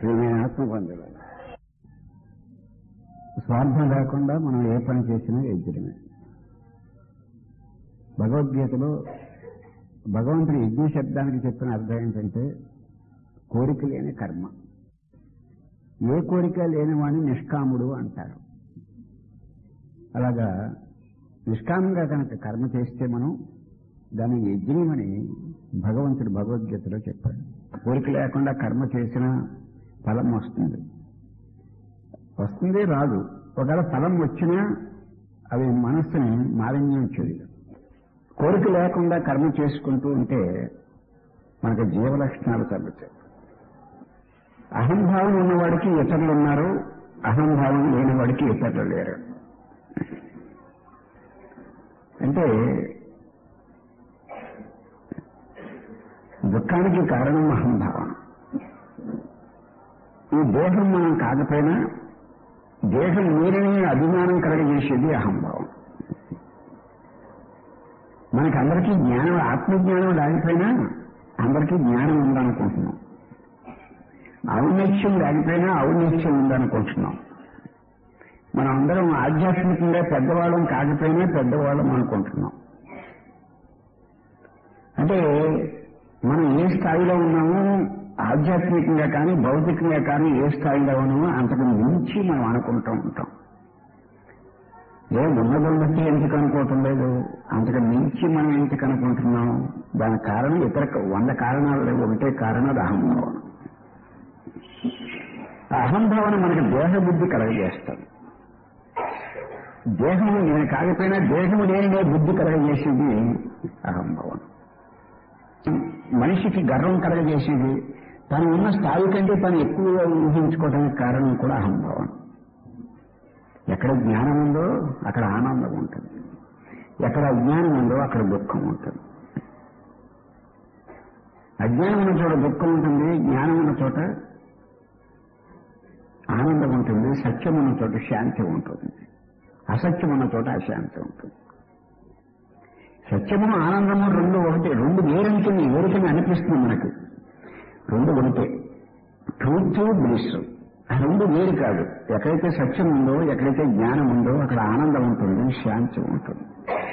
ప్రియమైన ఆత్మబంధువులు స్వార్థం లేకుండా మనం ఏ పని చేసినా యజ్ఞమే భగవద్గీతలో భగవంతుడు యజ్ఞ శబ్దానికి చెప్పిన అర్థం ఏంటంటే కోరిక లేని కర్మ ఏ కోరిక లేని వాడిని నిష్కాముడు అంటారు అలాగా నిష్కామంగా కనుక కర్మ చేస్తే మనం దాన్ని యజ్ఞమని భగవంతుడు భగవద్గీతలో చెప్పాడు కోరిక లేకుండా కర్మ చేసిన ఫలం వస్తుంది వస్తుంది రాదు ఒకవేళ ఫలం వచ్చినా అవి మనస్సుని మాలిన్యం చేయదు కోరిక లేకుండా కర్మ చేసుకుంటూ ఉంటే మనకు జీవలక్షణాలు తగ్గుతాయి అహంభావం ఉన్నవాడికి ఇతరులు ఉన్నారు అహంభావం లేని వాడికి ఇతరులు లేరు అంటే దుఃఖానికి కారణం అహంభావం ఈ దేహం మనం కాకపోయినా దేహం మీరనే అభిమానం కలగజేసేది అహంభావం మనకి అందరికీ జ్ఞానం ఆత్మజ్ఞానం లేకపోయినా అందరికీ జ్ఞానం ఉందనుకుంటున్నాం ఔన్నత్యం లేకపోయినా ఔన్నత్యం ఉందనుకుంటున్నాం మనం అందరం ఆధ్యాత్మికంగా పెద్దవాళ్ళం కాకపోయినా పెద్దవాళ్ళం అనుకుంటున్నాం అంటే మనం ఏ స్థాయిలో ఉన్నామో ఆధ్యాత్మికంగా కానీ భౌతికంగా కానీ ఏ స్థాయిలో ఉన్నామో అంతకు మించి మనం అనుకుంటూ ఉంటాం ఏ ఉన్నదం బట్టి ఎందుకు అనుకోవటం లేదు అంతకు మించి మనం ఎందుకు అనుకుంటున్నాం దానికి కారణం ఇతర వంద కారణాలు లేవు ఒకటే కారణం అది అహంభావన ఆ అహంభావన మనకి దేహబుద్ధి కలగజేస్తుంది దేహము నేను కాకపోయినా దేహము లేనిదే బుద్ధి కలగజేసేది అహంభావన మనిషికి గర్వం కలగజేసేది తను ఉన్న స్థాయి కంటే తను ఎక్కువగా ఊహించుకోవడానికి కారణం కూడా అహంభావన ఎక్కడ జ్ఞానం ఉందో అక్కడ ఆనందం ఉంటుంది ఎక్కడ అజ్ఞానం ఉందో అక్కడ దుఃఖం ఉంటుంది అజ్ఞానం ఉన్న చోట దుఃఖం ఉంటుంది జ్ఞానం ఉన్న చోట ఆనందం ఉంటుంది సత్యం ఉన్న చోట శాంతి ఉంటుంది అసత్యం ఉన్న చోట అశాంతి ఉంటుంది సత్యము ఆనందము రెండు ఒకటి రెండు వేరంటుంది వేరుకని అనిపిస్తుంది మనకి రెండు ఒకటే ట్రూత్ బ్లిస్ ఆ రెండు వేరు కాదు ఎక్కడైతే సత్యం ఉందో ఎక్కడైతే జ్ఞానం ఉందో అక్కడ ఆనందం ఉంటుంది శాంతి ఉంటుంది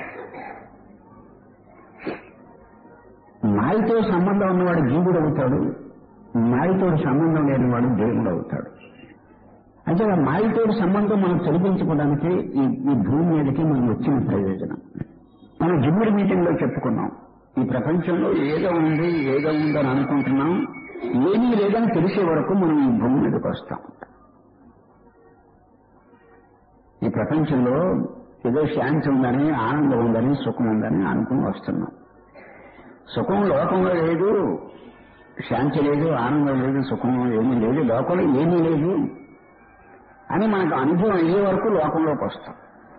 మాయతో సంబంధం ఉన్నవాడు జీవుడు అవుతాడు మాయతో సంబంధం లేనివాడు దేవుడు అవుతాడు అంటే ఆ మాయతో సంబంధం మనం తొలగించుకోవడానికి ఈ ఈ భూమి మీదకి మనం వచ్చిన ప్రయోజనం మనం జిమ్ముడి మీటింగ్ లో చెప్పుకున్నాం ఈ ప్రపంచంలో ఏదో ఉంది ఏదో ఉందని అనుకుంటున్నాం ఏమీ లేదని తెలిసే వరకు మనం ఈ భూమి మీదకి వస్తాం ఈ ప్రపంచంలో ఏదో శాంతి ఉందని ఆనందం ఉందని సుఖం ఉందని అనుకుని వస్తున్నాం సుఖం లోకంలో లేదు శాంతి లేదు ఆనందం లేదు సుఖం ఏమీ లేదు లోకంలో ఏమీ లేదు అని మనకు అనుభవం అయ్యే వరకు లోకంలోకి వస్తాం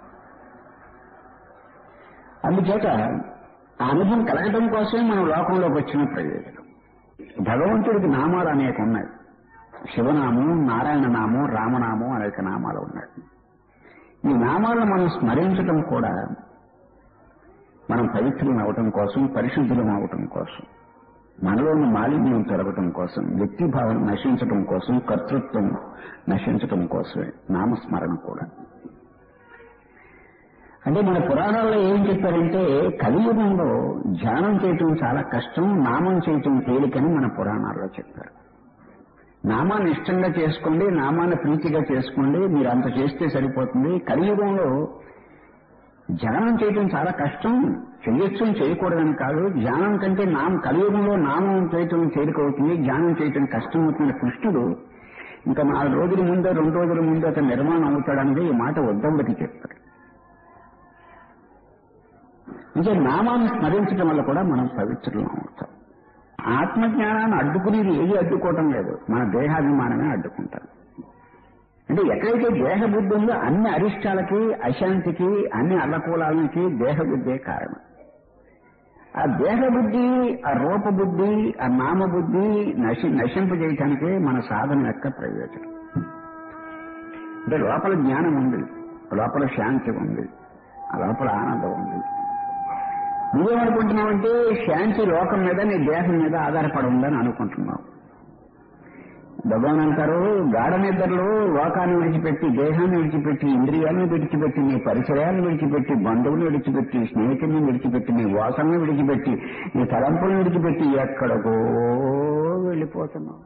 అందుచేత ఆ అనుభవం కలగడం కోసమే మనం లోకంలోకి వచ్చిన ప్రయోజనం భగవంతుడికి నామాలు అనేక ఉన్నాయి శివనామం నారాయణ నామం రామనామం అనేక నామాలు ఉన్నాయి ఈ నామాలను మనం స్మరించడం కూడా మనం పవిత్రులం అవటం కోసం పరిశుద్ధులం అవటం కోసం మనలోని మాలిన్యం తొలగటం కోసం వ్యక్తిభావం నశించటం కోసం కర్తృత్వం నశించటం కోసమే నామస్మరణ కూడా అంటే మన పురాణాల్లో ఏం చెప్పారంటే కలియుగంలో ధ్యానం చేయటం చాలా కష్టం నామం చేయటం తేలికని మన పురాణాల్లో చెప్పారు నామాన్ని ఇష్టంగా చేసుకోండి నామాన్ని ప్రీతిగా చేసుకోండి మీరు అంత చేస్తే సరిపోతుంది కలియుగంలో ధ్యానం చేయటం చాలా కష్టం చేయొచ్చు చేయకూడదని కాదు ధ్యానం కంటే నామ కలియుగంలో నామం చేయటం తేలికవుతుంది ధ్యానం చేయటం కష్టం అవుతున్న కృష్ణుడు ఇంకా నాలుగు రోజుల ముందో రెండు రోజుల ముందు అతను నిర్మాణం అవుతాడనేది ఈ మాట ఉద్దవుడికి చెప్పాడు అంటే నామాన్ని స్మరించడం వల్ల కూడా మనం పవిత్రులం అవుతాం ఆత్మజ్ఞానాన్ని అడ్డుకునేది ఏది అడ్డుకోవటం లేదు మన దేహాభిమానమే అడ్డుకుంటాం అంటే ఎక్కడైతే దేహబుద్ధి ఉందో అన్ని అరిష్టాలకి అశాంతికి అన్ని అల్లకూలాలకి దేహబుద్ధే కారణం ఆ దేహబుద్ధి ఆ రూపబుద్ధి ఆ నామబుద్ధి నశి నశింపజేయటానికే మన సాధన యొక్క ప్రయోజనం అంటే లోపల జ్ఞానం ఉంది లోపల శాంతి ఉంది ఆ లోపల ఆనందం ఉంది నువ్వేమనుకుంటున్నావంటే శాంతి లోకం మీద నీ దేహం మీద ఆధారపడి ఉందని అనుకుంటున్నావు భగవాన్ అంటారు గాఢ నిద్రలో లోకాన్ని విడిచిపెట్టి దేహాన్ని విడిచిపెట్టి ఇంద్రియాలను విడిచిపెట్టి నీ పరిచయాలను విడిచిపెట్టి బంధువులను విడిచిపెట్టి స్నేహితుల్ని విడిచిపెట్టి నీ వాసనను విడిచిపెట్టి నీ తలంపులను విడిచిపెట్టి ఎక్కడికో వెళ్ళిపోతున్నావు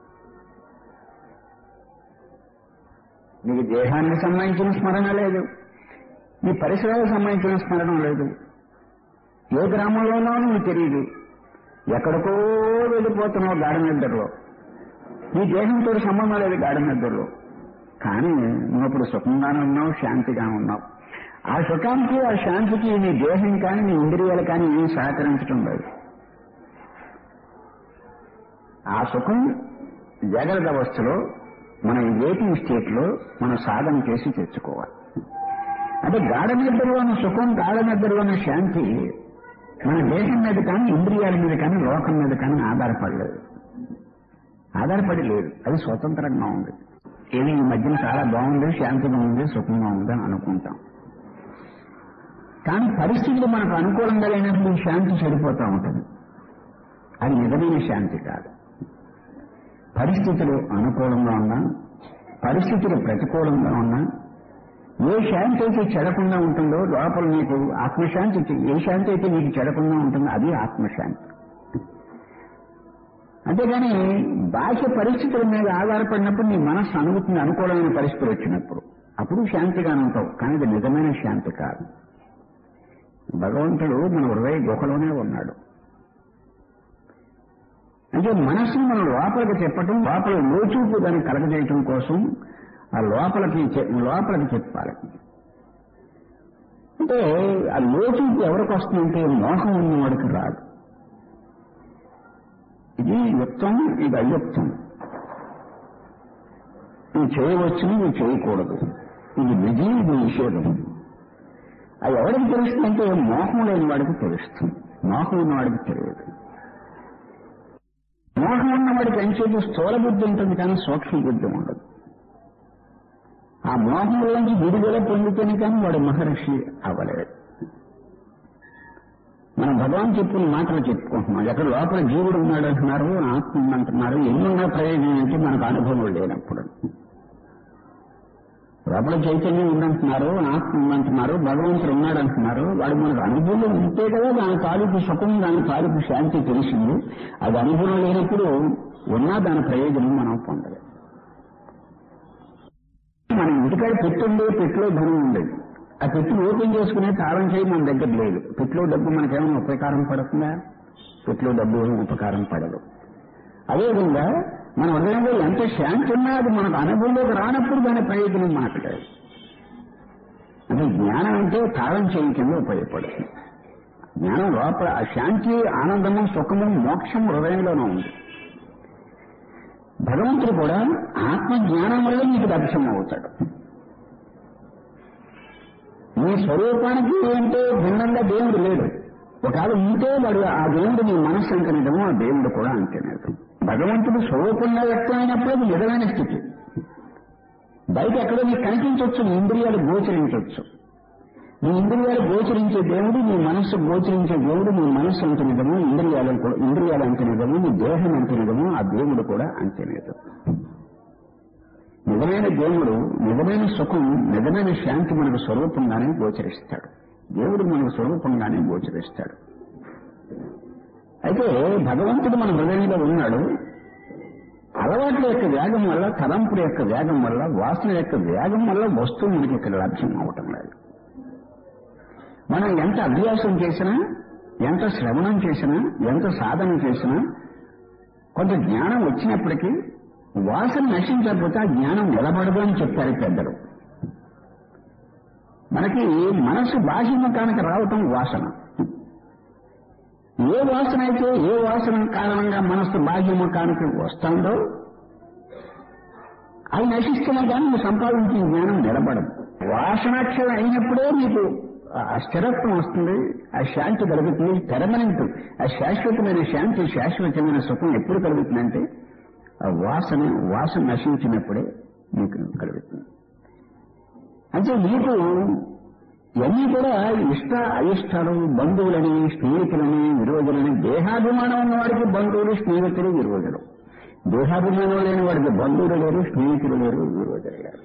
నీకు దేహానికి సంబంధించిన స్మరణ లేదు నీ పరిసరాలకు సంబంధించిన స్మరణ లేదు ఏ గ్రామంలోనో నీకు తెలియదు ఎక్కడికో వెళ్ళిపోతున్నావు గాఢ నిద్రలో నీ దేహంతో సంబంధం లేదు గాఢ నిద్రలో కానీ నువ్వు ఇప్పుడు సుఖంగానే ఉన్నావు శాంతిగా ఉన్నావు ఆ సుఖానికి ఆ శాంతికి నీ దేహం కానీ నీ ఇంద్రియాలు కానీ ఏం సహకరించడం లేదు ఆ సుఖం జాగ్రత్త అవస్థలో మన వెయిటింగ్ స్టేట్ లో మనం సాధన చేసి తెచ్చుకోవాలి అంటే గాఢ నిద్రలోని సుఖం గాఢ నిద్రలోని శాంతి మన దేశం మీద కానీ ఇంద్రియాల మీద కానీ లోకం మీద కానీ ఆధారపడలేదు ఆధారపడి లేదు అది స్వతంత్రంగా ఉంది ఏది ఈ మధ్యన చాలా బాగుంది శాంతిగా ఉంది సుఖంగా ఉంది అని అనుకుంటాం కానీ పరిస్థితులు మనకు అనుకూలంగా లేనప్పుడు ఈ శాంతి చెడిపోతూ ఉంటుంది అది నిజమైన శాంతి కాదు పరిస్థితులు అనుకూలంగా ఉన్నా పరిస్థితులు ప్రతికూలంగా ఉన్నా ఏ శాంతి అయితే చెడకుండా ఉంటుందో లోపల నీకు ఆత్మశాంతి ఏ శాంతి అయితే నీకు చెడకుండా ఉంటుందో అది ఆత్మశాంతి అంతేగాని బాహ్య పరిస్థితుల మీద ఆధారపడినప్పుడు నీ మనస్సు అనుభూతిని అనుకూలమైన పరిస్థితులు వచ్చినప్పుడు అప్పుడు శాంతిగానే ఉంటావు కానీ అది నిజమైన శాంతి కాదు భగవంతుడు మన హృదయ గుహలోనే ఉన్నాడు అంటే మనస్సును మనం లోపలికి చెప్పటం లోపల లోచూపు దాన్ని కలగజేయటం కోసం ఆ లోపలికి చె- లోపలికి చెప్పాలి అంటే ఆ లోచూపు ఎవరికి వస్తుందంటే మోహం ఉన్నవాడికి రాదు ఇది యుక్తం ఇది అయుక్తం నువ్వు చేయవచ్చు నువ్వు చేయకూడదు ఇది విధి ఇది నిషేధం అది ఎవరికి తెలుస్తుందంటే మోహం లేని వాడికి తెలుస్తుంది మోహం ఉన్నవాడికి తెలియదు మోహం ఉన్నవాడికి ఎంచేపు స్థూల బుద్ధి ఉంటుంది కానీ సూక్ష్మ బుద్ధి ఉండదు ఆ మోహంలోంచి విడుదల పొందితేనే కానీ వాడు మహర్షి అవ్వలేడు మనం భగవాన్ చెప్పిన మాటలు చెప్పుకుంటున్నాం ఎక్కడ లోపల జీవుడు ఉన్నాడు అంటున్నారు ఆత్మ ఉందంటున్నారు ఎన్నున్నా ప్రయోజనం అంటే మనకు అనుభవం లేనప్పుడు లోపల చైతన్యం ఉందంటున్నారు ఆత్మ ఉందంటున్నారు భగవంతుడు ఉన్నాడంటున్నారు వాడు మనకు అనుభవం ఉంటే కదా దాని తాలూకు సుఖం దాని తాలూకు శాంతి తెలిసింది అది అనుభవం లేనప్పుడు ఉన్నా దాని ప్రయోజనం మనం పొందలేదు మన ఇంటికాడ పెట్టుండే పెట్టిలో ధనం ఉండేది ఆ పెట్టి ఓపెన్ చేసుకునే తాళం చేయి మన దగ్గర లేదు పెట్టిలో డబ్బు మనకేమైనా ఉపకారం పడుతుందా పెట్టిలో డబ్బు ఏమీ ఉపకారం పడదు అదేవిధంగా మన హృదయంలో ఎంత శాంతి ఉన్నా అది మనకు అనుభవంలోకి రానప్పుడు దాని ప్రయోజనం మనకు లేదు అంటే జ్ఞానం అంటే తాళం చేయి కింద ఉపయోగపడుతుంది జ్ఞానం లోపల ఆ శాంతి ఆనందము సుఖము మోక్షం హృదయంలోనే ఉంది భగవంతుడు కూడా ఆత్మ జ్ఞానం వల్ల నీకు దర్శనం అవుతాడు నీ స్వరూపానికి అంటే భిన్నంగా దేవుడు లేడు ఒకవేళ ఉంటే వాడు ఆ దేవుడు నీ మనస్సు అంత నిజమో ఆ దేవుడు కూడా అంతే నిజం భగవంతుడు స్వరూపంగా వ్యక్తమైనప్పుడు అది నిజమైన స్థితి బయట ఎక్కడో నీకు కనిపించవచ్చు నీ ఇంద్రియాలు గోచరించవచ్చు నీ ఇంద్రియాలు గోచరించే దేవుడు నీ మనస్సు గోచరించే దేవుడు నీ మనస్సు అంత నిజము ఇంద్రియాలు కూడా ఇంద్రియాలు అంత నిజము నీ దేహం అంత నిజము ఆ దేవుడు కూడా అంతే నిజం నిజమైన దేవుడు నిజమైన సుఖం నిజమైన శాంతి మనకు స్వరూపంగానే గోచరిస్తాడు దేవుడు మనకు స్వరూపంగానే గోచరిస్తాడు అయితే భగవంతుడు మన హృదయంలో ఉన్నాడు అలవాట్ల యొక్క వేగం వల్ల తలంపుల యొక్క వేగం వల్ల వాసన యొక్క వేగం వల్ల వస్తువు మనకి ఇక్కడ లభ్యం అవటం లేదు మనం ఎంత అభ్యాసం చేసినా ఎంత శ్రవణం చేసినా ఎంత సాధన చేసినా కొంత జ్ఞానం వచ్చినప్పటికీ వాసన నశించకపోతే ఆ జ్ఞానం నిలబడదు అని చెప్పారు పెద్దలు మనకి మనసు బాహ్యముఖానికి రావటం వాసన ఏ వాసన అయితే ఏ వాసన కారణంగా మనస్సు బాహ్యముఖానికి వస్తుందో అది నశిస్తున్నా కానీ నువ్వు సంపాదించిన జ్ఞానం నిలబడదు వాసనాక్షరం అయినప్పుడే నీకు ఆ స్థిరత్వం వస్తుంది ఆ శాంతి కలుగుతుంది పెర్మనెంట్ ఆ శాశ్వతమైన శాంతి శాశ్వతమైన సుఖం ఎప్పుడు కలుగుతుందంటే ఆ వాసన వాసన నశించినప్పుడే నీకు కలుగుతుంది అంటే నీకు ఇవన్నీ కూడా ఇష్ట అయిష్టాలు బంధువులని స్నేహితులని విరోధులని దేహాభిమానం ఉన్నవాడికి బంధువులు స్నేహితులు విరోధులు దేహాభిమానం లేని వాడికి బంధువులు లేరు స్నేహితులు లేరు విరోధులు లేరు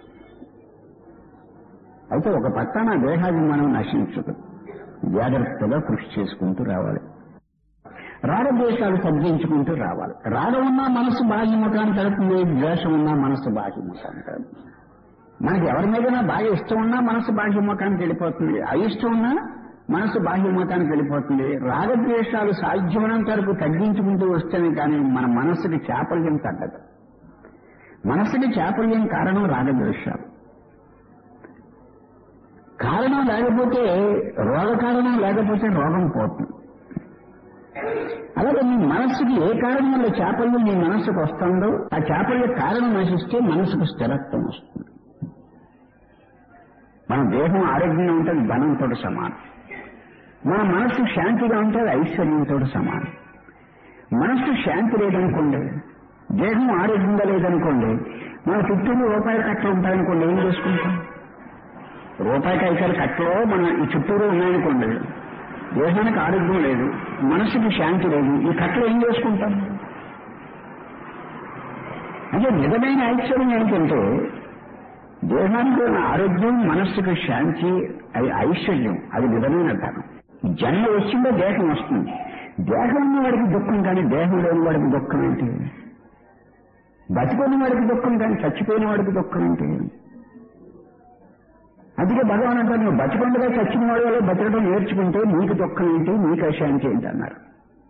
అయితే ఒక పక్కన దేహాభిమానం నశించదు జాగ్రత్తగా కృషి చేసుకుంటూ రావాలి రాగద్వేషాలు తగ్గించుకుంటూ రావాలి రాగం ఉన్నా మనసు బాహ్యముఖాన్ని తడుపుతుంది ద్వేషం ఉన్నా మనసు బాహ్యముఖాన్ని తడుపుతుంది మనకి ఎవరి మీదైనా బాగా ఇష్టం ఉన్నా మనసు బాహ్యముఖానికి వెళ్ళిపోతుంది అయిష్టం ఉన్నా మనసు బాహ్యముఖానికి వెళ్ళిపోతుంది రాగద్వేషాలు సాధ్యమైనంత వరకు తగ్గించుకుంటూ వస్తేనే కానీ మన మనస్సుకి చాపల్యం తగ్గదు మనస్సుకి చాపల్యం కారణం రాగద్వేషాలు కారణం లేకపోతే రోగ కారణం లేకపోతే రోగం పోతుంది అలాగే నీ మనస్సుకి ఏ కారణం వల్ల చాపల్యం నీ మనస్సుకు వస్తుందో ఆ చాపల్య కారణం నశిస్తే మనసుకు స్థిరత్వం వస్తుంది మన దేహం ఆరోగ్యంగా ఉంటే అది ధనంతో సమానం మన మనస్సు శాంతిగా ఉంటే అది ఐశ్వర్యంతో సమానం మనస్సు శాంతి లేదనుకోండి దేహం ఆరోగ్యంగా లేదనుకోండి మన చుట్టూ రూపాయల కట్టలు ఉంటాయనుకోండి ఏం చేసుకుంటాం రూపాయికి ఐదు కట్టలో మన ఈ చుట్టూరు ఉన్నాయనుకోండి దేహానికి ఆరోగ్యం లేదు మనసుకి శాంతి లేదు ఈ కట్టలు ఏం చేసుకుంటాం అంటే నిజమైన ఐశ్వర్యం ఏంటంటే దేహానికి ఉన్న ఆరోగ్యం మనస్సుకు శాంతి అది ఐశ్వర్యం అది నిజమైన ధనం జన్మ వచ్చిందో దేహం వస్తుంది దేహం ఉన్న వాడికి దుఃఖం కానీ దేహం లేని వాడికి దుఃఖం ఏంటి బతికున్న వాడికి దుఃఖం కానీ చచ్చిపోయిన వాడికి దుఃఖం ఏంటి అందుకే భగవాన్ అంటారు నువ్వు బతికొండగా చచ్చిన వాడి వల్ల బతకడం నేర్చుకుంటే నీకు దుఃఖం ఏంటి నీకు అశాంతి ఏంటి అన్నారు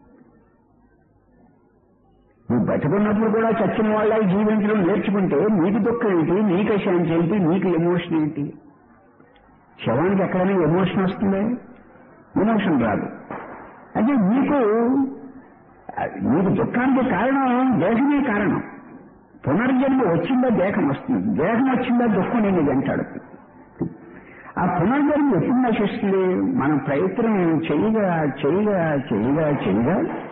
నువ్వు బతుకున్నప్పుడు కూడా చచ్చిన వాళ్ళ జీవించడం నేర్చుకుంటే నీకు దుఃఖం ఏంటి నీకు అశాంతి ఏంటి నీకు ఎమోషన్ ఏంటి శవానికి ఎక్కడైనా ఎమోషన్ వస్తుందే ఎమోషన్ రాదు అంటే నీకు నీకు దుఃఖానికి కారణం దేహమే కారణం పునర్జన్మ వచ్చిందా దేహం వస్తుంది దేహం వచ్చిందా దుఃఖం నేను వెంటాడు ఆ పునర్జన్మ ఎప్పుడు నశిస్తుంది మనం ప్రయత్నం చేయగా చేయగా చేయగా చేయగా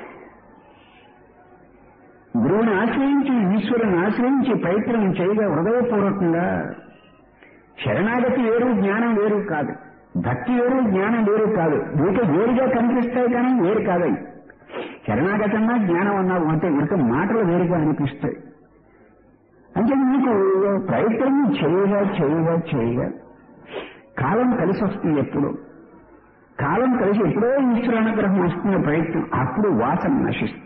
గురువుని ఆశ్రయించి ఈశ్వరుని ఆశ్రయించి ప్రయత్నం చేయగా హృదయపూర్వకంగా శరణాగతి వేరు జ్ఞానం వేరు కాదు భక్తి వేరు జ్ఞానం వేరు కాదు వీటి వేరుగా కనిపిస్తాయి కానీ వేరు కాదవి శరణాగతి అన్నా జ్ఞానం అన్నా అంటే ఇక మాటలు వేరుగా అనిపిస్తాయి అంటే మీకు ప్రయత్నం చేయగా చేయగా చేయగా కాలం కలిసి వస్తుంది ఎప్పుడు కాలం కలిసి ఎప్పుడో ఈశ్వర అనుగ్రహం వస్తున్న ప్రయత్నం అప్పుడు వాసన నశిస్తుంది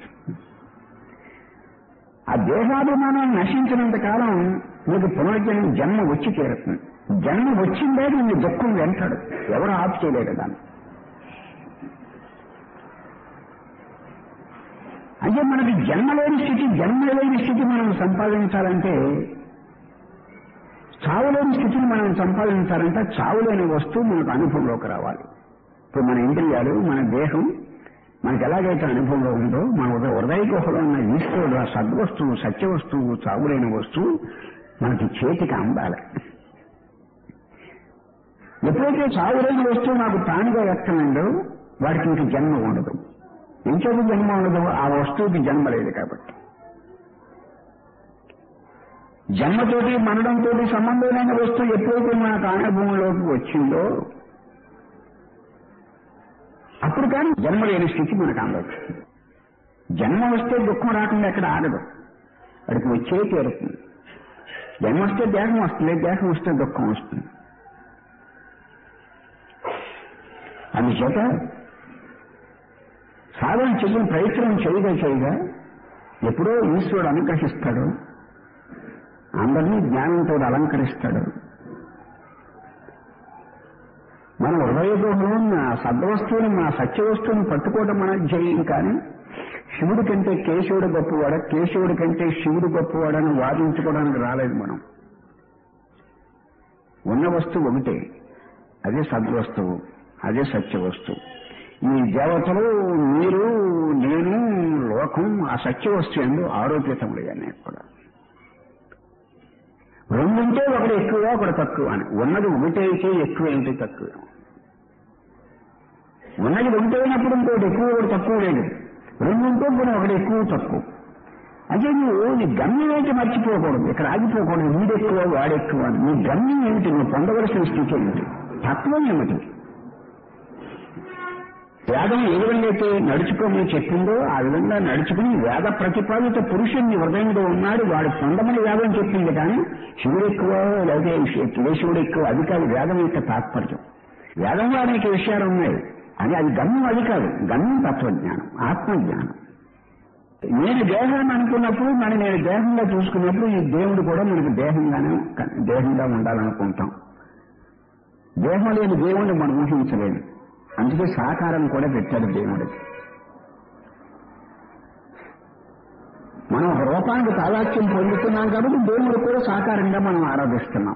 ఆ దేహాభిమానం నశించినంత కాలం నీకు పునర్జన్మ జన్మ వచ్చి తీరుతుంది జన్మ వచ్చిందే నీ దుఃఖం వెంటాడు ఎవరు ఆపు చేయలేరు దాన్ని అంటే మనకి జన్మ లేని స్థితి జన్మ లేని స్థితి మనం సంపాదించాలంటే చావులేని స్థితిని మనం సంపాదించాలంటే చావులేని వస్తువు మనకు అనుభవంలోకి రావాలి ఇప్పుడు మన ఇంద్రియాలు మన దేహం మనకి ఎలాగైతే అనుభవంలో ఉందో మన హృదయ హృదయ గుహలో ఉన్న ఈశ్వరుడు ఆ సద్వస్తువు సత్య వస్తువు చావులేని వస్తువు మనకి చేతికి అందాలి ఎప్పుడైతే చావులేని వస్తువు నాకు తానుగా వ్యక్తమైందో వాడికి ఇంక జన్మ ఉండదు ఇంకొక జన్మ ఉండదు ఆ వస్తువుకి జన్మ లేదు కాబట్టి జన్మతోటి మనడంతో సంబంధం లేని వస్తువు ఎప్పుడైతే మనకు అనుభవంలోకి వచ్చిందో అప్పుడు కానీ జన్మ లేని స్థితి మనకు అందదు జన్మ వస్తే దుఃఖం రాకుండా ఎక్కడ ఆగదు వాడికి వచ్చే తీరుతుంది జన్మ వస్తే దేహం వస్తుంది దేహం వస్తే దుఃఖం వస్తుంది అందుచేత సాధన చెయ్యని ప్రయత్నం చేయగా చేయగా ఎప్పుడో ఈశ్వరుడు అనుగ్రహిస్తాడు అందరినీ జ్ఞానంతో అలంకరిస్తాడు మన హృదయ దోహంలో నా సద్వస్తువుని నా సత్యవస్తువుని పట్టుకోవడం మన జయం కానీ శివుడి కంటే కేశవుడు గొప్పవాడ కేశవుడి కంటే శివుడు గొప్పవాడని వాదించుకోవడానికి రాలేదు మనం ఉన్న వస్తువు ఒకటే అదే సద్వస్తువు అదే సత్య వస్తువు ఈ దేవతలు మీరు నేను లోకం ఆ సత్య వస్తువు ఎందు ఆరోపితములు అన్నీ కూడా రెండుంటే ఒకటి ఎక్కువ ఒకటి తక్కువ అని ఉన్నది ఒకటి అయితే ఎక్కువ ఏంటి తక్కువ ఉన్నది ఒకటి అయినప్పుడు ఇంకోటి ఎక్కువ ఒకటి తక్కువ లేదు రెండు ఉంటే కూడా ఒకటి ఎక్కువ తక్కువ అంటే నువ్వు నీ గమ్యం ఏంటి మర్చిపోకూడదు ఇక్కడ ఆగిపోకూడదు వీడెక్కువ వాడెక్కువ అని నీ గమ్యం ఏమిటి నువ్వు పొందవలసిన స్థితి ఏమిటి తత్వం ఏమిటి వేదం ఏ విధంగా అయితే నడుచుకోమని చెప్పిందో ఆ విధంగా నడుచుకుని వేద ప్రతిపాదిత పురుషుని హృదయంలో ఉన్నాడు వాడు పొందమని వేదం చెప్పింది కానీ శివుడు ఎక్కువ లేకపోతే కేశవుడు ఎక్కువ అది కాదు వేదం యొక్క తాత్పర్యం వేదంలో అనేక విషయాలు ఉన్నాయి అని అది గమ్యం అది కాదు గమ్యం తత్వజ్ఞానం ఆత్మజ్ఞానం నేను దేహాన్ని అనుకున్నప్పుడు మన నేను దేహంగా చూసుకున్నప్పుడు ఈ దేవుడు కూడా మనకు దేహంగానే దేహంగా ఉండాలనుకుంటాం దేహం లేని దేవుణ్ణి మనం ఊహించలేము అందుకే సాకారం కూడా పెట్టాడు దేవుడికి మనం ఒక రూపానికి తాదాత్యం పొందుతున్నాం కాబట్టి దేవుడు కూడా సాకారంగా మనం ఆరాధిస్తున్నాం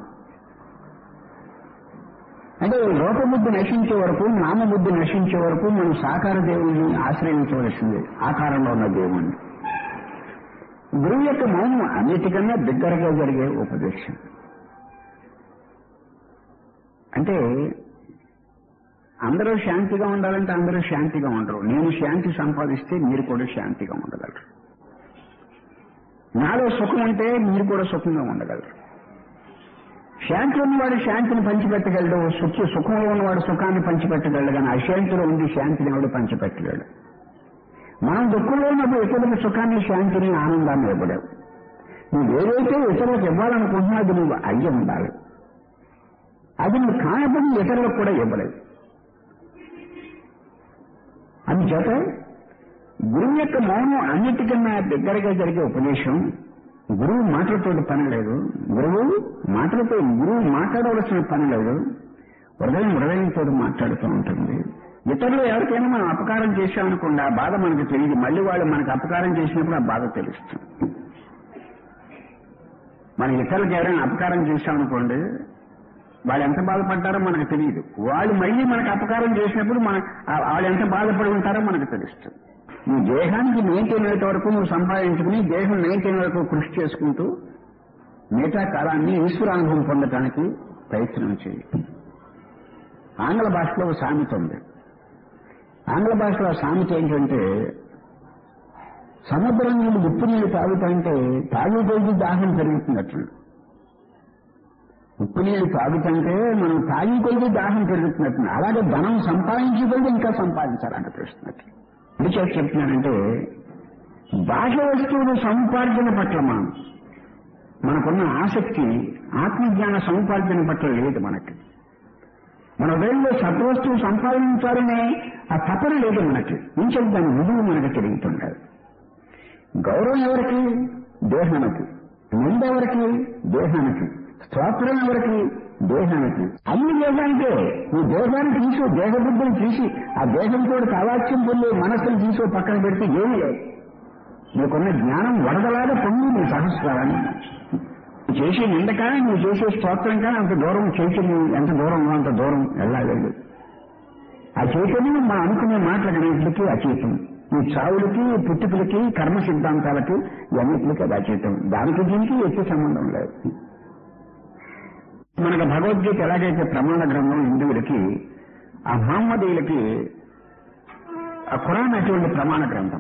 అంటే రూపబుద్ధి నశించే వరకు నామబుద్ధి నశించే వరకు మనం సాకార దేవుడిని ఆశ్రయించవలసింది ఆకారంలో ఉన్న దేవుణ్ణి గురువు యొక్క మౌనం అన్నిటికన్నా దగ్గరగా జరిగే ఉపదేశం అంటే అందరూ శాంతిగా ఉండాలంటే అందరూ శాంతిగా ఉండరు నేను శాంతి సంపాదిస్తే మీరు కూడా శాంతిగా ఉండగలరు నాలో సుఖం ఉంటే మీరు కూడా సుఖంగా ఉండగలరు శాంతి ఉన్నవాడు శాంతిని పంచిపెట్టగలడు సుఖ సుఖంలో ఉన్నవాడు సుఖాన్ని పంచిపెట్టగలడు కానీ అశాంతిలో ఉండి శాంతిని ఎవడు పంచిపెట్టలేడు మనం దుఃఖంలో ఉన్నప్పుడు ఇతరులకు సుఖాన్ని శాంతిని ఆనందాన్ని ఇవ్వలేవు నువ్వు ఏదైతే ఇతరులకు ఇవ్వాలనుకుంటున్నా అది నువ్వు అయ్యి ఉండాలి అది నువ్వు కానప్పుడు ఇతరులకు కూడా ఇవ్వలేదు అందుచేత గురువు యొక్క మౌనం అన్నిటికన్నా దగ్గరగా జరిగే ఉపదేశం గురువు మాటలతో పని లేదు గురువు మాటలతో గురువు మాట్లాడవలసిన పని లేదు హృదయం హృదయంతో మాట్లాడుతూ ఉంటుంది ఇతరులు ఎవరికైనా మనం అపకారం చేశామనుకోండి ఆ బాధ మనకు తెలియదు మళ్ళీ వాళ్ళు మనకు అపకారం చేసినప్పుడు ఆ బాధ తెలుస్తుంది మన ఇతరులకు ఎవరైనా అపకారం చేశామనుకోండి వాళ్ళు ఎంత బాధపడ్డారో మనకు తెలియదు వాళ్ళు మళ్ళీ మనకు అపకారం చేసినప్పుడు మన వాళ్ళు ఎంత బాధపడి ఉంటారో మనకు తెలుస్తుంది నీ దేహానికి మెయింటైన్ అయ్యేంత వరకు నువ్వు సంపాదించుకుని దేహం మెయింటైన్ వరకు కృషి చేసుకుంటూ మిగతా కాలాన్ని ఈశ్వరానుభవం పొందటానికి ప్రయత్నం చేయి ఆంగ్ల భాషలో ఒక సామెత ఉంది ఆంగ్ల భాషలో ఆ సామెత ఏంటంటే సముద్రం నీళ్ళు ఉప్పు నీళ్ళు తాగుతుంటే తాగి కొద్ది దాహం పెరుగుతున్నట్లు ఉప్పు నీళ్ళు తాగుతుంటే మనం తాగి కొద్ది దాహం పెరుగుతున్నట్టు అలాగే ధనం సంపాదించి కొద్ది ఇంకా సంపాదించాలనిపిస్తున్నట్లు ఎందుచేత చెప్తున్నానంటే బాహ్య వస్తువులు సముపార్జన పట్ల మనం మనకున్న ఆసక్తి ఆత్మజ్ఞాన సముపార్జన పట్ల లేదు మనకి మన ఉదయంలో సత్వస్తువు సంపాదించాలనే ఆ తపన లేదు మనకి ఇంచెం దాని విలువ మనకు తిరుగుతుండాలి గౌరవం ఎవరికి దేహానికి నిందెవరికి దేహానికి స్తోత్రం ఎవరికి దేహానికి అన్ని దేహానికే ఈ దేహాన్ని తీసి దేహబుద్ధిని తీసి ఆ దేహంతో కావాల్సిన పొందే మనస్సును తీసి పక్కన పెడితే ఏమీ లేదు నీకున్న జ్ఞానం వరదలాగా పొంది నీ సహస్రాలని నువ్వు చేసే నింద కానీ నువ్వు చేసే స్తోత్రం కానీ అంత దూరం చైతన్యం ఎంత దూరం ఉందో అంత దూరం వెళ్ళాలి ఆ చైతన్యం మనం అనుకునే మాటలన్నింటికి అచేతం ఈ చావులకి పుట్టుకలకి కర్మ సిద్ధాంతాలకి ఇవన్నిటికి అది అచేతం దానికి దీనికి ఎక్కువ సంబంధం లేదు మనకు భగవద్గీత ఎలాగైతే ప్రమాణ గ్రంథం హిందువులకి ఆ మహమ్మదీయులకి ఆ ఖురాన్ అటువంటి ప్రమాణ గ్రంథం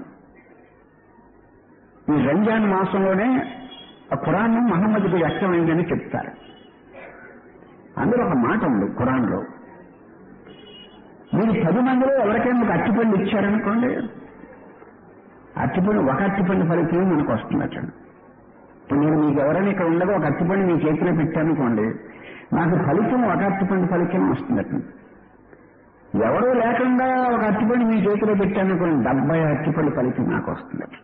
ఈ రంజాన్ మాసంలోనే ఆ ఖురాన్ మహమ్మద్కి వ్యక్తమైందని చెప్తారు అందులో ఒక మాట ఉంది ఖురాన్లో మీరు పది మందిలో ఎవరికైనా ఒక అట్టిపండు ఇచ్చారనుకోండి అట్టిపండు ఒక అట్టిపండు ఫలితం మనకు వస్తున్నట్టు ఇప్పుడు నేను మీకు ఎవరైనా ఇక్కడ ఉండగా ఒక అట్టిపండు మీ చేతిలో పెట్టానుకోండి నాకు ఫలితం ఒక అట్టిపండు ఫలితం వస్తున్నట్టు ఎవరూ లేకుండా ఒక అట్టిపండు మీ చేతిలో పెట్టానుకోండి డెబ్బై అట్టిపండు ఫలితం నాకు వస్తున్నట్టు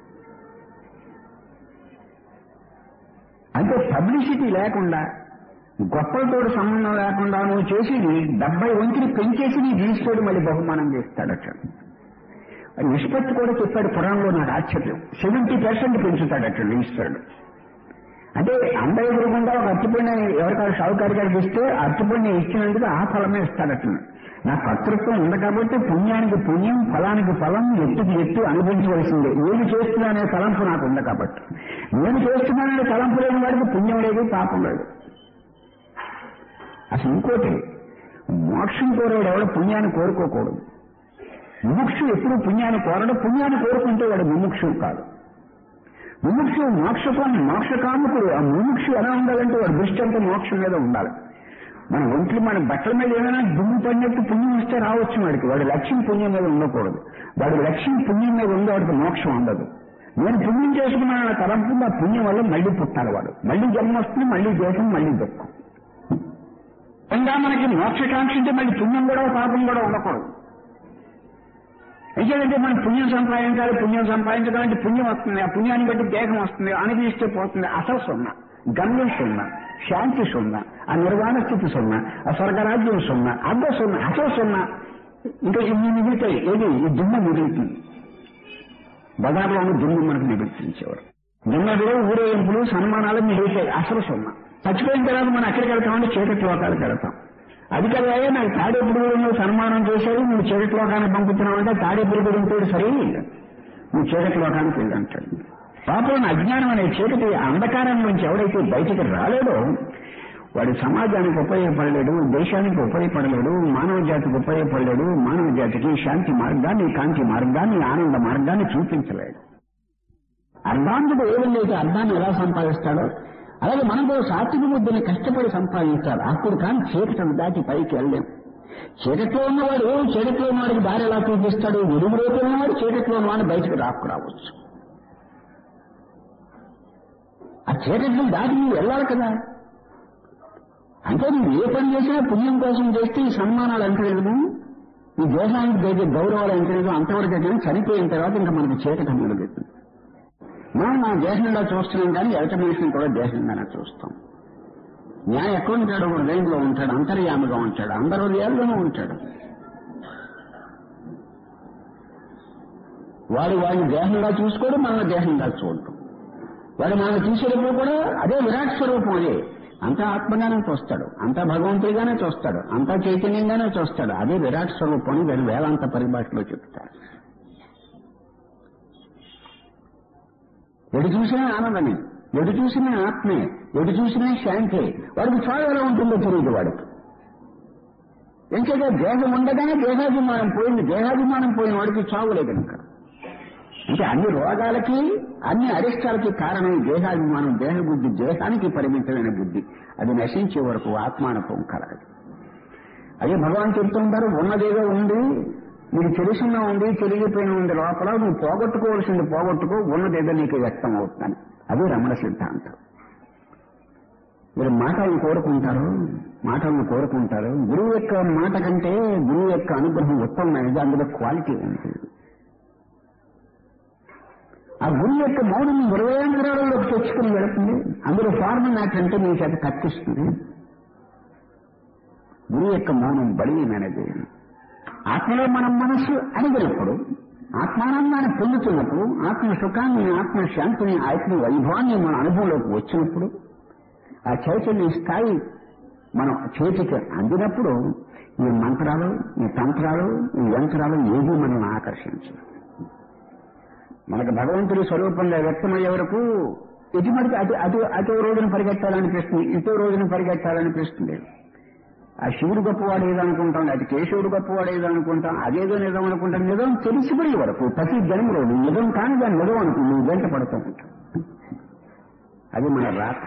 అంటే పబ్లిసిటీ లేకుండా గొప్పలతో సంబంధం లేకుండా నువ్వు చేసేది డెబ్బై వంతులు పెంచేసి నీ జీవిస్తోడు మళ్ళీ బహుమానం చేస్తాడట నిష్పత్తి కూడా చెప్పాడు పురాణంలో నాకు ఆశ్చర్యం సెవెంటీ పర్సెంట్ పెంచుతాడట ఈశ్వరుడు అంటే అంద ఎదురుకుండా ఒక అరటిపండి ఎవరికారు షావుకారి గారికి ఇస్తే అరటిపండి ఇచ్చినందుకు ఆ ఫలమే ఇస్తాడట నా కర్తృత్వం ఉంది కాబట్టి పుణ్యానికి పుణ్యం ఫలానికి ఫలం ఎత్తుకి ఎత్తు అనుభవించవలసిందే నేను చేస్తున్నానే తలంపు నాకు ఉంది కాబట్టి నేను చేస్తున్నాననే తలంపు లేని వాడికి పుణ్యం లేదు పాపం లేదు అసలు ఇంకోటి మోక్షం కోరేవాడు ఎవడు పుణ్యాన్ని కోరుకోకూడదు ముముక్షు ఎప్పుడు పుణ్యాన్ని కోరడు పుణ్యాన్ని కోరుకుంటే వాడు ముముక్షు కాదు ముముక్షు మోక్షకాన్ని మోక్షకాముకుడు ఆ ముముక్షు ఎలా ఉండాలంటే వాడు దృష్టి అంతా మోక్షం మీద ఉండాలి మన ఒంట్లో మన బట్టల మీద ఏమైనా దుమ్ము పడినట్టు పుణ్యం వస్తే రావచ్చు వాడికి వాడి లక్ష్యం పుణ్యం మీద ఉండకూడదు వాడి లక్ష్యం పుణ్యం మీద ఉందో వాడికి మోక్షం ఉండదు నేను పుణ్యం చేసుకున్నాను తలంపు ఆ పుణ్యం వల్ల మళ్ళీ పుట్టాలి వాడు మళ్ళీ జన్మ వస్తుంది మళ్ళీ దేశం మళ్ళీ దుఃఖం ఇంకా మనకి మోక్షకాంక్ష అంటే మళ్ళీ పుణ్యం కూడా పాపం కూడా ఉండకూడదు ఎందుకంటే మనం పుణ్యం సంపాదించాలి పుణ్యం సంపాదించడం అంటే పుణ్యం వస్తుంది ఆ పుణ్యాన్ని బట్టి దేహం వస్తుంది అనుభవిస్తే పోతుంది అసలు సున్నా గమ్యం సున్నా శాంతి సున్నా ఆ నిర్వాణ స్థితి సున్నా ఆ స్వర్గరాజ్యం సున్నా అడ్డ సున్నా అసలు సున్నా ఇంకా ఇన్ని మిగులుతాయి ఏది ఈ దుమ్మ మిగులుతుంది బజార్లోని దుమ్ము మనకు నివర్తించేవారు దుమ్మలో ఊరేగింపులు సన్మానాలు మిగులుతాయి అసలు సున్నా చచ్చిపోయిన తర్వాత మనం ఎక్కడికి వెళ్తామంటే చీకటి లోకాలకు వెళ్తాం అది కదా నాకు తాడేపుడుగులో సన్మానం చేశారు నువ్వు చీకటి లోకానికి పంపుతున్నావంటే తాడేపుడుగుడు సరే నువ్వు చీకటి లోకానికి వెళ్ళంటాడు పాపం అజ్ఞానం అనే చీకటి అంధకారం నుంచి ఎవరైతే బయటికి రాలేడో వాడి సమాజానికి ఉపయోగపడలేడు దేశానికి ఉపయోగపడలేడు మానవ జాతికి ఉపయోగపడలేడు మానవ జాతికి శాంతి మార్గాన్ని కాంతి మార్గాన్ని ఆనంద మార్గాన్ని చూపించలేడు అర్ధాంతుడు ఏ విధంగా అయితే అర్థాన్ని ఎలా సంపాదిస్తాడో అలాగే మనం కూడా సాత్విక బుద్ధిని కష్టపడి సంపాదించాలి అప్పుడు కానీ చీకటిని దాటి పైకి వెళ్ళలేం చీకట్లో ఉన్నవాడు చీకట్లో ఉన్నవాడికి దారి ఎలా చూపిస్తాడు వెలుగు రేపు ఉన్నవాడు చీకట్లో ఉన్నవాడు బయటకు రాకు రావచ్చు ఆ చీకటిని దాటి నువ్వు వెళ్ళాలి కదా అంటే నువ్వు ఏ పని చేసినా పుణ్యం కోసం చేస్తే ఈ సన్మానాలు ఎంకరేజము ఈ దేశానికి దగ్గర గౌరవాలు ఎంకరేజం అంతవరకు అయితే చనిపోయిన తర్వాత ఇంకా మనకి చీకటి మొదలుపెట్టింది మనం మన దేశంలో చూస్తున్నాం కానీ ఎలట మనిషిని కూడా దేశంగానే చూస్తాం న్యాయ ఎక్కడ ఉంటాడు ఒక రేంజ్లో ఉంటాడు అంతర్యామిగా ఉంటాడు అందరి హృదయాల్లోనూ ఉంటాడు వాడు వాడిని దేహంగా చూసుకోడు మన దేహంగా చూడటం వాడు మనం చూసేటప్పుడు కూడా అదే విరాట్ స్వరూపం అదే అంతా ఆత్మగానే చూస్తాడు అంతా భగవంతుడిగానే చూస్తాడు అంతా చైతన్యంగానే చూస్తాడు అదే విరాట్ స్వరూపం అని వీళ్ళు వేదాంత పరిభాషలో చెప్తారు ఎటు చూసినా ఆనందమే ఎటు చూసినా ఆత్మే ఎటు చూసినా శాంతే వాడికి చావు ఎలా ఉంటుందో తెలియదు వాడికి ఎంచేత దేహం ఉండగానే దేహాభిమానం పోయింది దేహాభిమానం పోయిన వాడికి చావు లేదు కనుక అంటే అన్ని రోగాలకి అన్ని అరిష్టాలకి కారణం ఈ దేహాభిమానం దేహ బుద్ధి దేహానికి పరిమితమైన బుద్ధి అది నశించే వరకు ఆత్మానుభవం కలగదు అదే భగవాన్ చెప్తుంటారు ఉన్నదేదో ఉంది నీకు తెలుసున్న ఉంది తెలియపోయిన ఉంది లోపల నువ్వు పోగొట్టుకోవాల్సింది పోగొట్టుకో ఉన్నదేదో నీకు వ్యక్తం అవుతుందని అది రమణ సిద్ధాంతం మీరు మాటలను కోరుకుంటారు మాటలను కోరుకుంటారు గురువు యొక్క మాట కంటే గురువు యొక్క అనుగ్రహం ఉత్తమమైనది అందులో క్వాలిటీ ఉంది ఆ గురువు యొక్క మౌనం హృదయాంతరాలలోకి తెచ్చుకుని వెళుతుంది అందులో ఫార్మల్ మ్యాచ్ అంటే మీ చేత కత్తిస్తుంది గురువు యొక్క మౌనం బలీయమైనది ఆత్మలో మనం మనస్సు అడిగినప్పుడు ఆత్మానందాన్ని పొందుతున్నప్పుడు ఆత్మ సుఖాన్ని ఆత్మ శాంతిని ఆత్మ వైభవాన్ని మన అనుభవంలోకి వచ్చినప్పుడు ఆ చైతన్య స్థాయి మనం చేతికి అందినప్పుడు ఈ మంత్రాలు ఈ తంత్రాలు ఈ యంత్రాలు ఏది మనల్ని ఆకర్షించవు మనకు భగవంతుడి స్వరూపంగా వ్యక్తమయ్యే వరకు ఎటుమడికి అటు అటు అటు రోజున పరిగెత్తాలనిపిస్తుంది ఇటో రోజున పరిగెత్తాలనిపిస్తుంది ఆ శివుడు గొప్పవాడు ఏదో అనుకుంటాం అది కేశవుడు గొప్పవాడు ఏదో అనుకుంటాం అదేదో నిజం అనుకుంటాం నిజం తెలిసిపోయే వరకు ప్రతి జన్మలో నువ్వు నిజం కాని దాన్ని నిజం అనుకో నువ్వు వెంట పడుతూ ఉంటావు అది మన రాత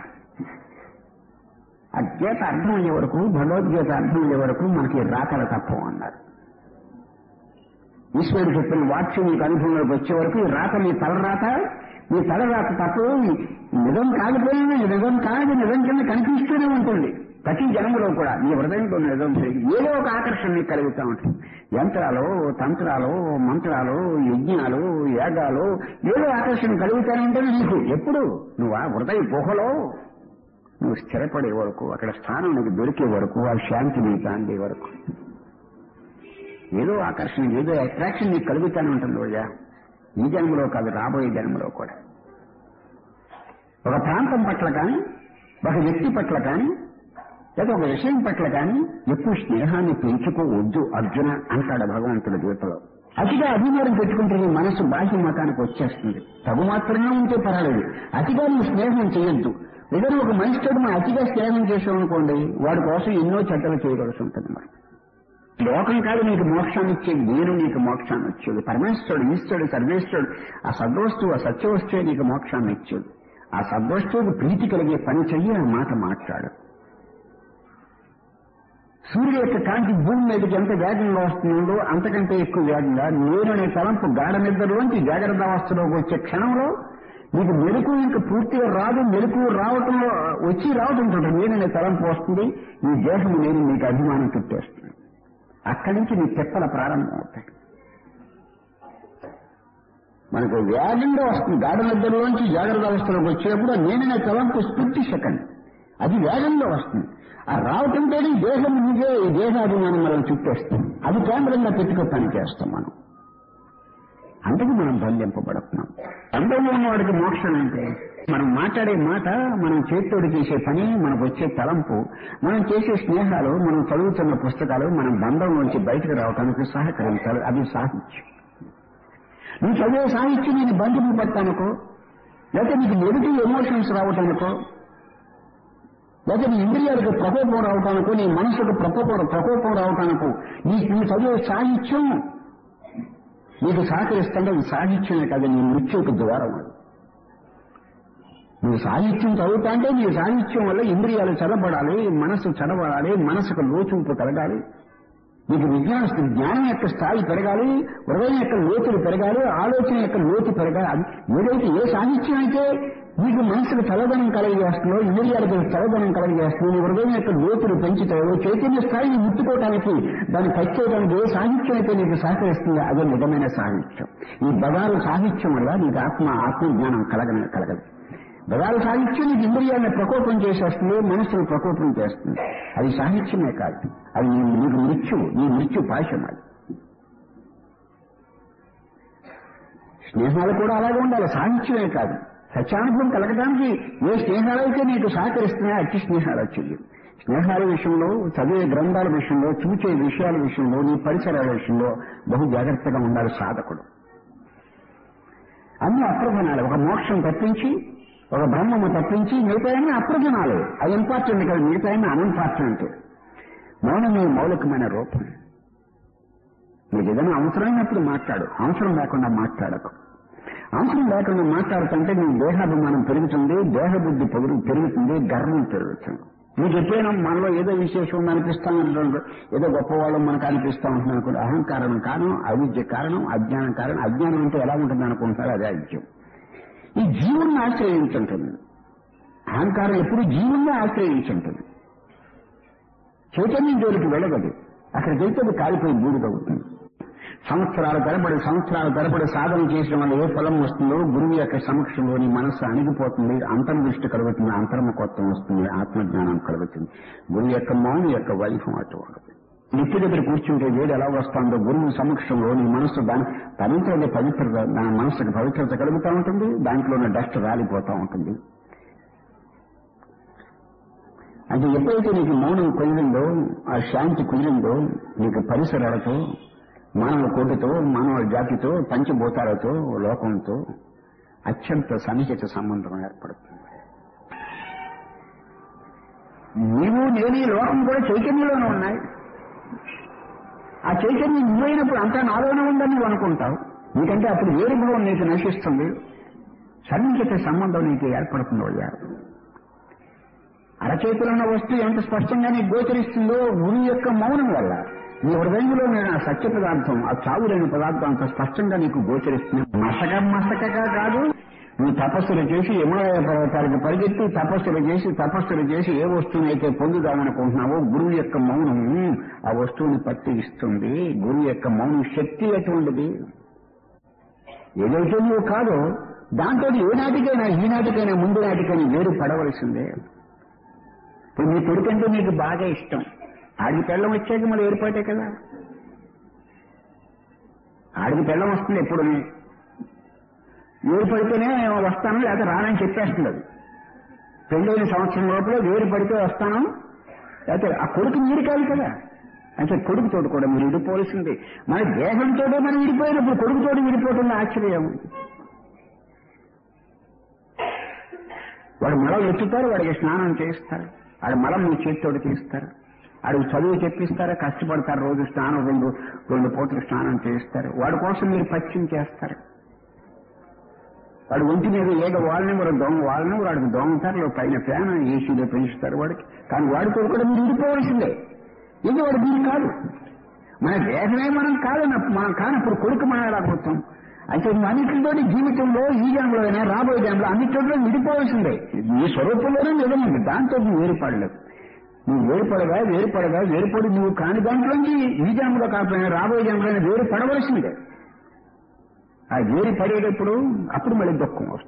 ఆ గీత అర్థమయ్యే వరకు భగవద్గీత అర్థమయ్యే వరకు మనకి రాతల తప్పం అన్నారు ఈశ్వరుడు చెప్పిన వాక్యం నీకు అనుభవంలోకి వచ్చే వరకు ఈ రాత నీ తల రాత నీ తల రాత తప్ప నిజం కాకపోయినా నిజం కాదు నిజం కింద కనిపిస్తూనే ఉంటుంది ప్రతి జన్మలో కూడా నీ హృదయంలో నిజం చేయి ఏదో ఒక ఆకర్షణ నీకు కలుగుతూ ఉంటుంది యంత్రాలు తంత్రాలు మంత్రాలు యజ్ఞాలు యాగాలు ఏదో ఆకర్షణ కలుగుతూనే ఉంటుంది నీకు ఎప్పుడు నువ్వు ఆ హృదయ గుహలో నువ్వు స్థిరపడే వరకు అక్కడ స్థానం నీకు దొరికే వరకు ఆ శాంతి నీకు అందే వరకు ఏదో ఆకర్షణ ఏదో అట్రాక్షన్ నీకు కలుగుతానే ఉంటుంది రోజా ఈ జన్మలో కాదు రాబోయే జన్మలో కూడా ఒక ప్రాంతం పట్ల కానీ ఒక వ్యక్తి పట్ల కానీ లేదా ఒక విషయం పట్ల కానీ ఎక్కువ స్నేహాన్ని పెంచుకోవద్దు అర్జున అంటాడు భగవంతుడి గీతలో అతిగా అభిమానం పెట్టుకుంటే నీ మనసు బాహ్య మతానికి వచ్చేస్తుంది తగు మాత్రమే ఉంటే పర్వాలేదు అతిగా నువ్వు స్నేహం చేయొద్దు ఏదైనా ఒక మనిషితో మనం అతిగా స్నేహం చేసామనుకోండి వాడి కోసం ఎన్నో చెడ్డలు చేయవలసి ఉంటుంది మరి లోకం కాదు నీకు మోక్షాన్ని ఇచ్చేది నేను నీకు మోక్షాన్ని ఇచ్చేది పరమేశ్వరుడు ఈశ్వరుడు సర్వేశ్వరుడు ఆ సద్వస్తువు ఆ సత్యవస్తువే నీకు మోక్షాన్ని ఇచ్చేది ఆ సద్వస్తువుకు ప్రీతి కలిగే పని చెయ్యి ఆ మాట మాట్లాడు సూర్యుడు యొక్క కాంతి భూమి మీదకి ఎంత వేగంగా వస్తుందో అంతకంటే ఎక్కువ వేగంగా నేననే తలంపు గాఢ నిద్రలోంచి జాగ్రత్త అవస్థలోకి వచ్చే క్షణంలో మీకు మెలకు ఇంకా పూర్తిగా రాదు మెలకు రావటంలో వచ్చి రావటం చూడండి నేననే తలంపు వస్తుంది ఈ దేహం నేను మీకు అభిమానం చుట్టేస్తుంది అక్కడి నుంచి నీ తెప్పల ప్రారంభం అవుతాయి మనకు వేగంగా వస్తుంది గాఢ నిద్రలోంచి జాగ్రత్త అవస్థలోకి వచ్చేటప్పుడు నేననే తలంపు స్ఫూర్తి సెకండ్ అది వేగంగా వస్తుంది ఆ రావటంతో ఈ దేహం నీకే ఈ దేహాభిమానం మనం చుట్టేస్తుంది అది కేంద్రంగా పెట్టుకో పని చేస్తాం మనం అందుకు మనం బంధింపబడుతున్నాం అందులో ఉన్నవాడికి మోక్షం అంటే మనం మాట్లాడే మాట మనం చేతితోటి చేసే పని మనకు వచ్చే తలంపు మనం చేసే స్నేహాలు మనం చదువుతున్న పుస్తకాలు మన బంధం నుంచి బయటకు రావడానికి సహకరించాలి అది సాహిత్యం నువ్వు చదివే సాహిత్యం నేను బంధింపు పట్టానుకో లేకపోతే నీకు నెగిటివ్ ఎమోషన్స్ రావటానికో లేకపోతే నీ ఇంద్రియాలకు ప్రకోపం రావటానికో నీ మనసుకు ప్రకోపం ప్రకోపం రావటానికో నీ నువ్వు చదివే సాహిత్యం నీకు సహకరిస్తుంటే అది సాహిత్యమే కాదు నీ మృత్యుకు ద్వారం అది నువ్వు సాహిత్యం చదువుతా అంటే నీ సాహిత్యం వల్ల ఇంద్రియాలు చదవబడాలి మనసు చదవడాలి మనసుకు లోచుంపు కలగాలి నీకు విజ్ఞాన జ్ఞానం యొక్క స్థాయి పెరగాలి హృదయం యొక్క లోతులు పెరగాలి ఆలోచన యొక్క లోతు పెరగాలి అది ఏదైతే ఏ సాహిత్యం అయితే నీకు మనసుకు చలదనం కలగజేస్తుందో ఇంద్రియాలకు చలదనం కలగజేస్తుందో నీ హృదయం యొక్క లోతులు పెంచుతాయో చైతన్య స్థాయిని ముట్టుకోవటానికి దాన్ని పచ్చేయడానికి ఏ సాహిత్యం అయితే నీకు సహకరిస్తుందో అదే నిజమైన సాహిత్యం ఈ బదారు సాహిత్యం వల్ల నీకు ఆత్మ ఆత్మజ్ఞానం కలగన కలగదు బదారు సాహిత్యం నీకు ఇంద్రియాలను ప్రకోపం చేసేస్తుంది మనసును ప్రకోపం చేస్తుంది అది సాహిత్యమే కాదు అది నీ- నీకు మృత్యు నీ మృత్యు పాశం అది స్నేహాలు కూడా అలాగే ఉండాలి సాహిత్యమే కాదు సత్యానుభవం కలగడానికి ఏ స్నేహాలైతే నీకు సహకరిస్తున్నాయో అట్టి స్నేహాలు వచ్చింది స్నేహాల విషయంలో చదివే గ్రంథాల విషయంలో చూచే విషయాల విషయంలో నీ పరిసరాల విషయంలో బహు జాగ్రత్తగా ఉండాలి సాధకుడు అన్ని అప్రధానాలు ఒక మోక్షం తప్పించి ఒక బ్రహ్మము తప్పించి మిగతా అన్ని అప్రధానాలు అది ఇంపార్టెంట్ కాదు మిగతా అన్ని అన్ఇంపార్టెంట్ మౌనమే మౌలికమైన రూపం నీకు ఏదైనా అవసరమైనప్పుడు మాట్లాడు అవసరం లేకుండా మాట్లాడకు అవసరం లేకుండా మాట్లాడుతుంటే నీ దేహాభిమానం పెరుగుతుంది దేహబుద్ధి పెరుగు పెరుగుతుంది గర్వం పెరుగుతుంది నీకు ఎప్పుడైనా మనలో ఏదో విశేషం ఉంది అనిపిస్తా ఉంటుంది ఏదో గొప్పవాళ్ళం మనకు అనిపిస్తా ఉంటుంది అనుకుంటే అహంకారం కారణం అవిద్య కారణం అజ్ఞానం కారణం అజ్ఞానం అంటే ఎలా ఉంటుంది అనుకుంటారు అదే అజ్ఞం ఈ జీవుల్ని ఆశ్రయించుంటుంది అహంకారం ఎప్పుడు జీవుల్ని ఆశ్రయించుంటుంది చైతన్యం జోలికి వెళ్ళగదు అక్కడికి వెళ్తే అది కాలిపోయి బూడిదవుతుంది సంవత్సరాల తరబడి సంవత్సరాల తరబడి సాధన చేయడం వల్ల ఏ ఫలం వస్తుందో గురువు యొక్క సమక్షంలో నీ మనస్సు అణిగిపోతుంది అంతర్దృష్టి కలుగుతుంది అంతర్ముఖత్వం వస్తుంది ఆత్మజ్ఞానం కలుగుతుంది గురువు యొక్క మౌని యొక్క వైఫం అటువంటి నిత్య దగ్గర కూర్చుంటే వేడి ఎలా వస్తుందో గురువు సమక్షంలో నీ మనస్సు దాని తనంతలో పవిత్రత దాని మనస్సుకు పవిత్రత కలుగుతూ ఉంటుంది దాంట్లో ఉన్న డస్ట్ రాలిపోతూ ఉంటుంది అంటే ఎప్పుడైతే నీకు మౌనం కుదిరిందో ఆ శాంతి కుదిరిందో నీకు పరిసరాలతో మానవ కోటితో మానవ జాతితో పంచభూతాలతో లోకంతో అత్యంత సన్నిహిత సంబంధం ఏర్పడుతుంది నీవు నేను ఈ లోకం కూడా చైతన్యంలోనే ఉన్నాయి ఆ చైతన్యం నువ్వైనప్పుడు అంతా నాలోనే ఉందని నువ్వు అనుకుంటావు నీకంటే అప్పుడు వేరు భావం నీకు నశిస్తుంది సన్నిహిత సంబంధం నీకు ఏర్పడుతుందో అయ్యా అరచేతిలో ఉన్న వస్తువు ఎంత స్పష్టంగా నీకు గోచరిస్తుందో గురువు యొక్క మౌనం వల్ల నీ హృదయంలో నేను ఆ సత్య పదార్థం ఆ చావు లేని పదార్థం అంత స్పష్టంగా నీకు గోచరిస్తుంది మసక మసకగా కాదు నువ్వు తపస్సులు చేసి యమునాయ పర్వతాలకు పరిగెత్తి తపస్సులు చేసి తపస్సులు చేసి ఏ వస్తువునైతే పొందుదామనుకుంటున్నావో గురువు యొక్క మౌనం ఆ వస్తువుని పట్టి ఇస్తుంది గురువు యొక్క మౌనం శక్తి ఎటువంటిది ఏదైతే నువ్వు కాదో దాంతో ఏనాటికైనా ఈనాటికైనా ముందు నాటికైనా వేరు పడవలసిందే ఇప్పుడు నీ కొడుకంటే నీకు బాగా ఇష్టం ఆడికి పెళ్ళం వచ్చాక మళ్ళీ ఏర్పాటే కదా ఆడికి పెళ్ళం వస్తుంది ఎప్పుడు వేరు పడితేనే వస్తాను లేకపోతే రానని చెప్పేస్తుంది అది పెళ్ళైన సంవత్సరం లోపల వేరు పడితే వస్తాను లేకపోతే ఆ కొడుకు మీరు కాదు కదా అంటే కొడుకుతోటి కూడా మీరు విడిపోవలసింది మన దేహంతో మనం విడిపోయినప్పుడు కొడుకుతోటి విడిపోతుంది ఆశ్చర్యం వాడు మలం ఎత్తుతారు వాడికి స్నానం చేస్తారు వాడు మలం మీ చేతితోటి తీస్తారు వాడికి చదువు చెప్పిస్తారా కష్టపడతారు రోజు స్నానం రెండు రెండు పూటలు స్నానం చేస్తారు వాడి కోసం మీరు పచ్చిం చేస్తారు వాడు ఒంటి మీద ఏదో వాళ్ళని వాడు దొంగ వాళ్ళని వాడికి దొంగతారు పైన ఫ్యాన్ ఏసీలో పెంచుతారు వాడికి కానీ వాడితో కూడా మీరు విడిపోవలసిందే ఇది వాడు మీరు కాదు మన దేహమే మనం కాదన్న మనం కానప్పుడు కొడుకు మనం ఎలా పోతాం అయితే అన్నింటితోటి జీవితంలో ఈ జన్మలో అయినా రాబోయే జన్మలో అన్నింటిలో విడిపోవాల్సిందే నీ స్వరూపంలోనే నిజమండి దాంతో నువ్వు వేరుపడలేదు నువ్వు వేరుపడగా వేరుపడగా వేరుపడి నువ్వు కాని దాంట్లోంచి ఈ జన్మలో కాకపోయినా రాబోయే జన్మలో వేరు పడవలసిందే ఆ వేరు పడేటప్పుడు అప్పుడు మళ్ళీ దుఃఖం వస్తుంది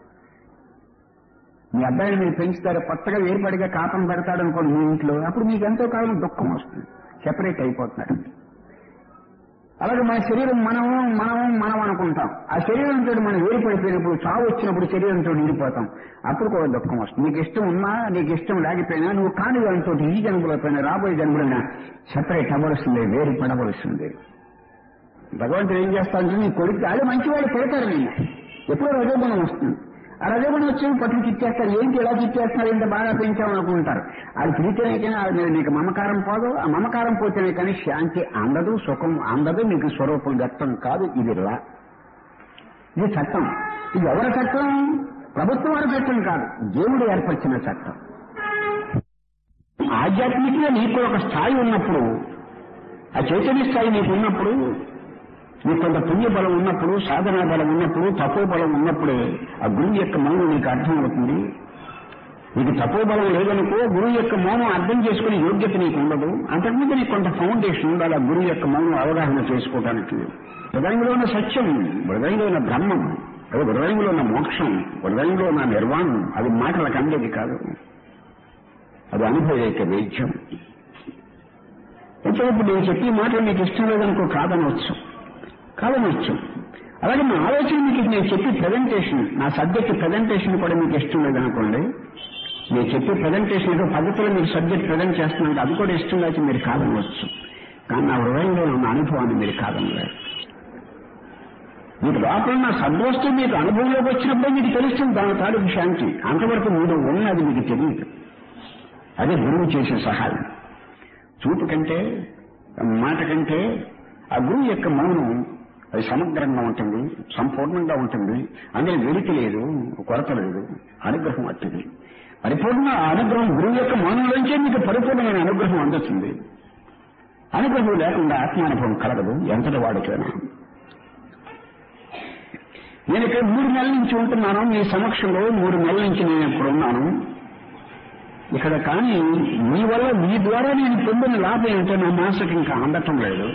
మీ అబ్బాయిని మీరు పెంచుతారు కొత్తగా వేరుపడిగా కాపం పెడతాడు అనుకోండి మీ ఇంట్లో అప్పుడు మీకు ఎంతో కాలం దుఃఖం వస్తుంది సెపరేట్ అయిపోతున్నాడు అలాగే మన శరీరం మనం మనం మనం అనుకుంటాం ఆ శరీరంతో మనం వేరుపడిపోయినప్పుడు చావు వచ్చినప్పుడు శరీరంతో విడిపోతాం అప్పుడు కూడా దుఃఖం వస్తుంది నీకు ఇష్టం ఉన్నా నీకు ఇష్టం లేకపోయినా నువ్వు కాని దానితో ఈ జన్మలో పైన రాబోయే జన్మలైనా సెపరేట్ అవ్వవలసిందే వేరు పడవలసిందే భగవంతుడు ఏం చేస్తాడంటే నీ కొడుకు వాళ్ళు మంచివాడు పెడతారు నేను ఎప్పుడో రజోగుణం వస్తుంది ఆ రజోగుణం వచ్చి పట్టుకు చిచ్చేస్తారు ఏంటి ఇలా చిచ్చేస్తున్నారు ఇంత బాగా పెంచామనుకుంటారు అది తిరిగితేనే కానీ అది మీద నీకు మమకారం పోదు ఆ మమకారం పోతేనే కానీ శాంతి అందదు సుఖం అందదు నీకు స్వరూపం గట్టం కాదు ఇది లా ఇది చట్టం ఇది ఎవరి చట్టం ప్రభుత్వం వారి చట్టం కాదు దేవుడు ఏర్పరిచిన చట్టం ఆధ్యాత్మికంగా నీకు ఒక స్థాయి ఉన్నప్పుడు ఆ చైతన్య స్థాయి నీకు ఉన్నప్పుడు నీకు కొంత పుణ్య బలం ఉన్నప్పుడు సాధనా బలం ఉన్నప్పుడు తపో బలం ఉన్నప్పుడే ఆ గురువు యొక్క మౌనం నీకు అర్థమవుతుంది నీకు తపో బలం లేదనుకో గురువు యొక్క మౌనం అర్థం చేసుకునే యోగ్యత నీకు ఉండదు అంతకుముందు నీకు కొంత ఫౌండేషన్ ఉండాలి ఆ గురువు యొక్క మౌనం అవగాహన చేసుకోవడానికి హృదయంలో ఉన్న సత్యం హృదయంలో ఉన్న బ్రహ్మం అది హృదయంలో ఉన్న మోక్షం హృదయంలో ఉన్న నిర్వాణం అది మాటలకు అందేది కాదు అది అనుభవేక వేద్యం అయితే ఇప్పుడు నేను చెప్పి మాటలు మీకు ఇష్టం లేదనుకో కాదనవచ్చు కాదనవచ్చు అలాగే నా ఆలోచన మీకు నేను చెప్పి ప్రజెంటేషన్ నా సబ్జెక్ట్ ప్రజెంటేషన్ కూడా మీకు ఇష్టం లేదనుకోండి నేను చెప్పే ప్రజెంటేషన్ ఏదో పద్ధతిలో మీరు సబ్జెక్ట్ ప్రజెంట్ చేస్తున్నాను అది కూడా ఇష్టం లేకపోతే మీరు కాదనవచ్చు కానీ నా హృదయంలో ఉన్న అనుభవాన్ని మీరు కాదనలేరు మీకు లోపల నా సద్వస్తు మీకు అనుభవంలోకి వచ్చినప్పుడే మీకు తెలుస్తుంది దాని తాలూకు శాంతి అంతవరకు మీరు ఉన్నది మీకు తెలియదు అదే గురువు చేసే సహాయం చూపు కంటే మాట కంటే ఆ గురువు యొక్క మౌనం అది సమగ్రంగా ఉంటుంది సంపూర్ణంగా ఉంటుంది అందులో వెలికి లేదు కొరత లేదు అనుగ్రహం అట్టిది పరిపూర్ణ అనుగ్రహం గురువు యొక్క మౌనంలోంచే మీకు పరిపూర్ణమైన అనుగ్రహం అందుతుంది అనుగ్రహం లేకుండా ఆత్మానుభవం కలగదు ఎంతటి వాడికైనా నేను ఇక్కడ మూడు నెలల నుంచి ఉంటున్నాను మీ సమక్షంలో మూడు నెలల నుంచి నేను ఇక్కడ ఉన్నాను ఇక్కడ కానీ మీ వల్ల మీ ద్వారా నేను పొందిన లాభం ఏంటో నా మనసుకి ఇంకా అందటం లేదు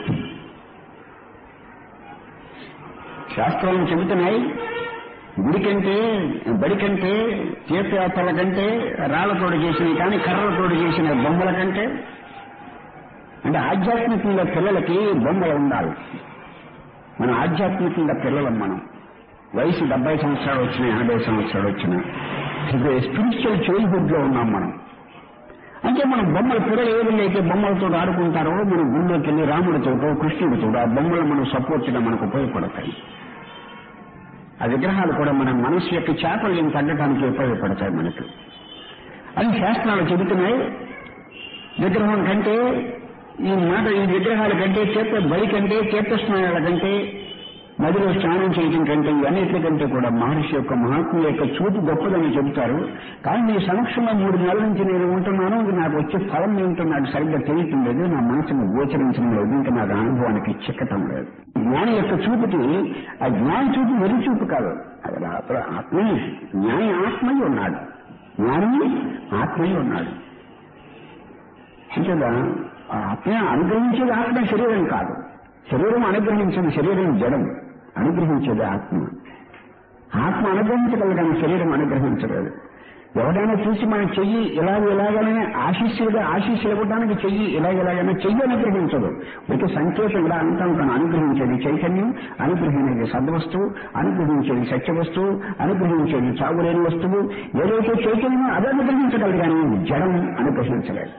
శాస్త్రాలను చెబుతున్నాయి గుడి కంటే బడి కంటే తీర్థయాత్రల కంటే రాళ్లతోడు చేసినవి కానీ కర్రలతోడు చేసిన బొమ్మల కంటే అంటే ఆధ్యాత్మికంగా పిల్లలకి బొమ్మలు ఉండాలి మన ఆధ్యాత్మికంగా పిల్లలం మనం వయసు డెబ్బై సంవత్సరాలు వచ్చినా ఎనభై సంవత్సరాలు వచ్చినా ఇప్పుడు స్పిరిచువల్ చైల్డ్హుడ్ లో ఉన్నాం మనం అంటే మనం బొమ్మల పిల్లలు ఏ విధంగా అయితే బొమ్మలతో ఆడుకుంటారో మనం గుళ్ళోకి వెళ్ళి రాముడితోటో కృష్ణుడితో ఆ బొమ్మలు మనం సపోర్ట్గా మనకు ఉపయోగపడతాయి ఆ విగ్రహాలు కూడా మన మనసు యొక్క చేపల్యం తగ్గడానికి ఉపయోగపడతాయి మనకి అని శాస్త్రాలు చెబుతున్నాయి విగ్రహం కంటే ఈ మాట ఈ విగ్రహాల కంటే తీర్థ బలి కంటే తీర్థస్నానాల కంటే నదిలో స్నానం చేయడం కంటే అన్నిటికంటే కూడా మహర్షి యొక్క మహాత్ముల యొక్క చూపు గొప్పదని చెబుతారు కానీ నీ సమక్షంలో మూడు నెలల నుంచి నేను ఉంటున్నాను ఇది నాకు వచ్చే ఫలం ఏంటో నాకు సరిగ్గా తెలియటం లేదు నా మనసును గోచరించడం లేదు ఇంకా నాకు అనుభవానికి చిక్కటం లేదు జ్ఞాని యొక్క చూపుకి ఆ జ్ఞాని చూపు వెరి చూపు కాదు అది అప్పుడు ఆత్మీయ జ్ఞాని ఆత్మయ్య ఉన్నాడు జ్ఞాని ఆత్మయ్య ఉన్నాడు అంతేదా ఆ ఆత్మ అనుగ్రహించేది ఆత్మ శరీరం కాదు శరీరం అనుగ్రహించేది శరీరం జడం అనుగ్రహించేది ఆత్మ ఆత్మ అనుగ్రహించగలగానే శరీరం అనుగ్రహించలేదు ఎవరైనా చూసి మన చెయ్యి ఇలాగ ఇలాగనే ఆశీస్సులుగా ఆశీస్సులు ఇవ్వడానికి చెయ్యి ఇలాగ ఇలాగైనా చెయ్యి అనుగ్రహించదు ఒక సంకేతం ఇలా అంటాం తను అనుగ్రహించేది చైతన్యం అనుగ్రహించేది సద్వస్తువు అనుగ్రహించేది సత్య వస్తువు అనుగ్రహించేది చావులేని వస్తువు ఏదైతే చైతన్యం అది అనుగ్రహించగలదు కానీ జడం అనుగ్రహించలేదు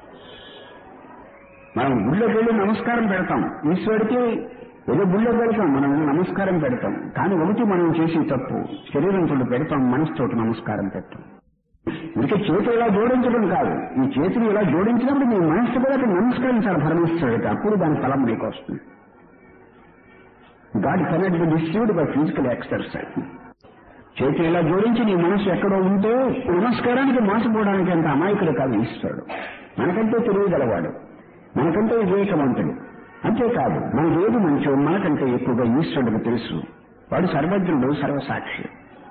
మనం గుళ్ళోకి వెళ్ళి నమస్కారం పెడతాం ఈశ్వరుడికి ఏదో గుళ్ళోకి వెళ్తాం మనం నమస్కారం పెడతాం కానీ ఒకటి మనం చేసి తప్పు శరీరంతో పెడతాం మనసుతోటి నమస్కారం పెట్టాం ఇంకా చేతులు ఇలా జోడించడం కాదు ఈ చేతులు ఇలా జోడించినప్పుడు మీ మనసు కూడా అక్కడ నమస్కరించాలి పరమేశ్వరుడికి అప్పుడు దాని ఫలం మీకు వస్తుంది God cannot be destroyed by physical exercise చేతులు ఇలా జోడించి నీ మనసు ఎక్కడో ఉంటే నమస్కారానికి మోసపోవడానికి అంత అమాయకుడు కాదు ఈశ్వరుడు మనకంటే తెలియగలవాడు మనకంటే వివేకవంతుడు అంతేకాదు మనకి ఏది మంచో మనకంటే ఎక్కువగా ఈశ్వరుడికి తెలుసు వాడు సర్వజ్ఞుడు సర్వసాక్షి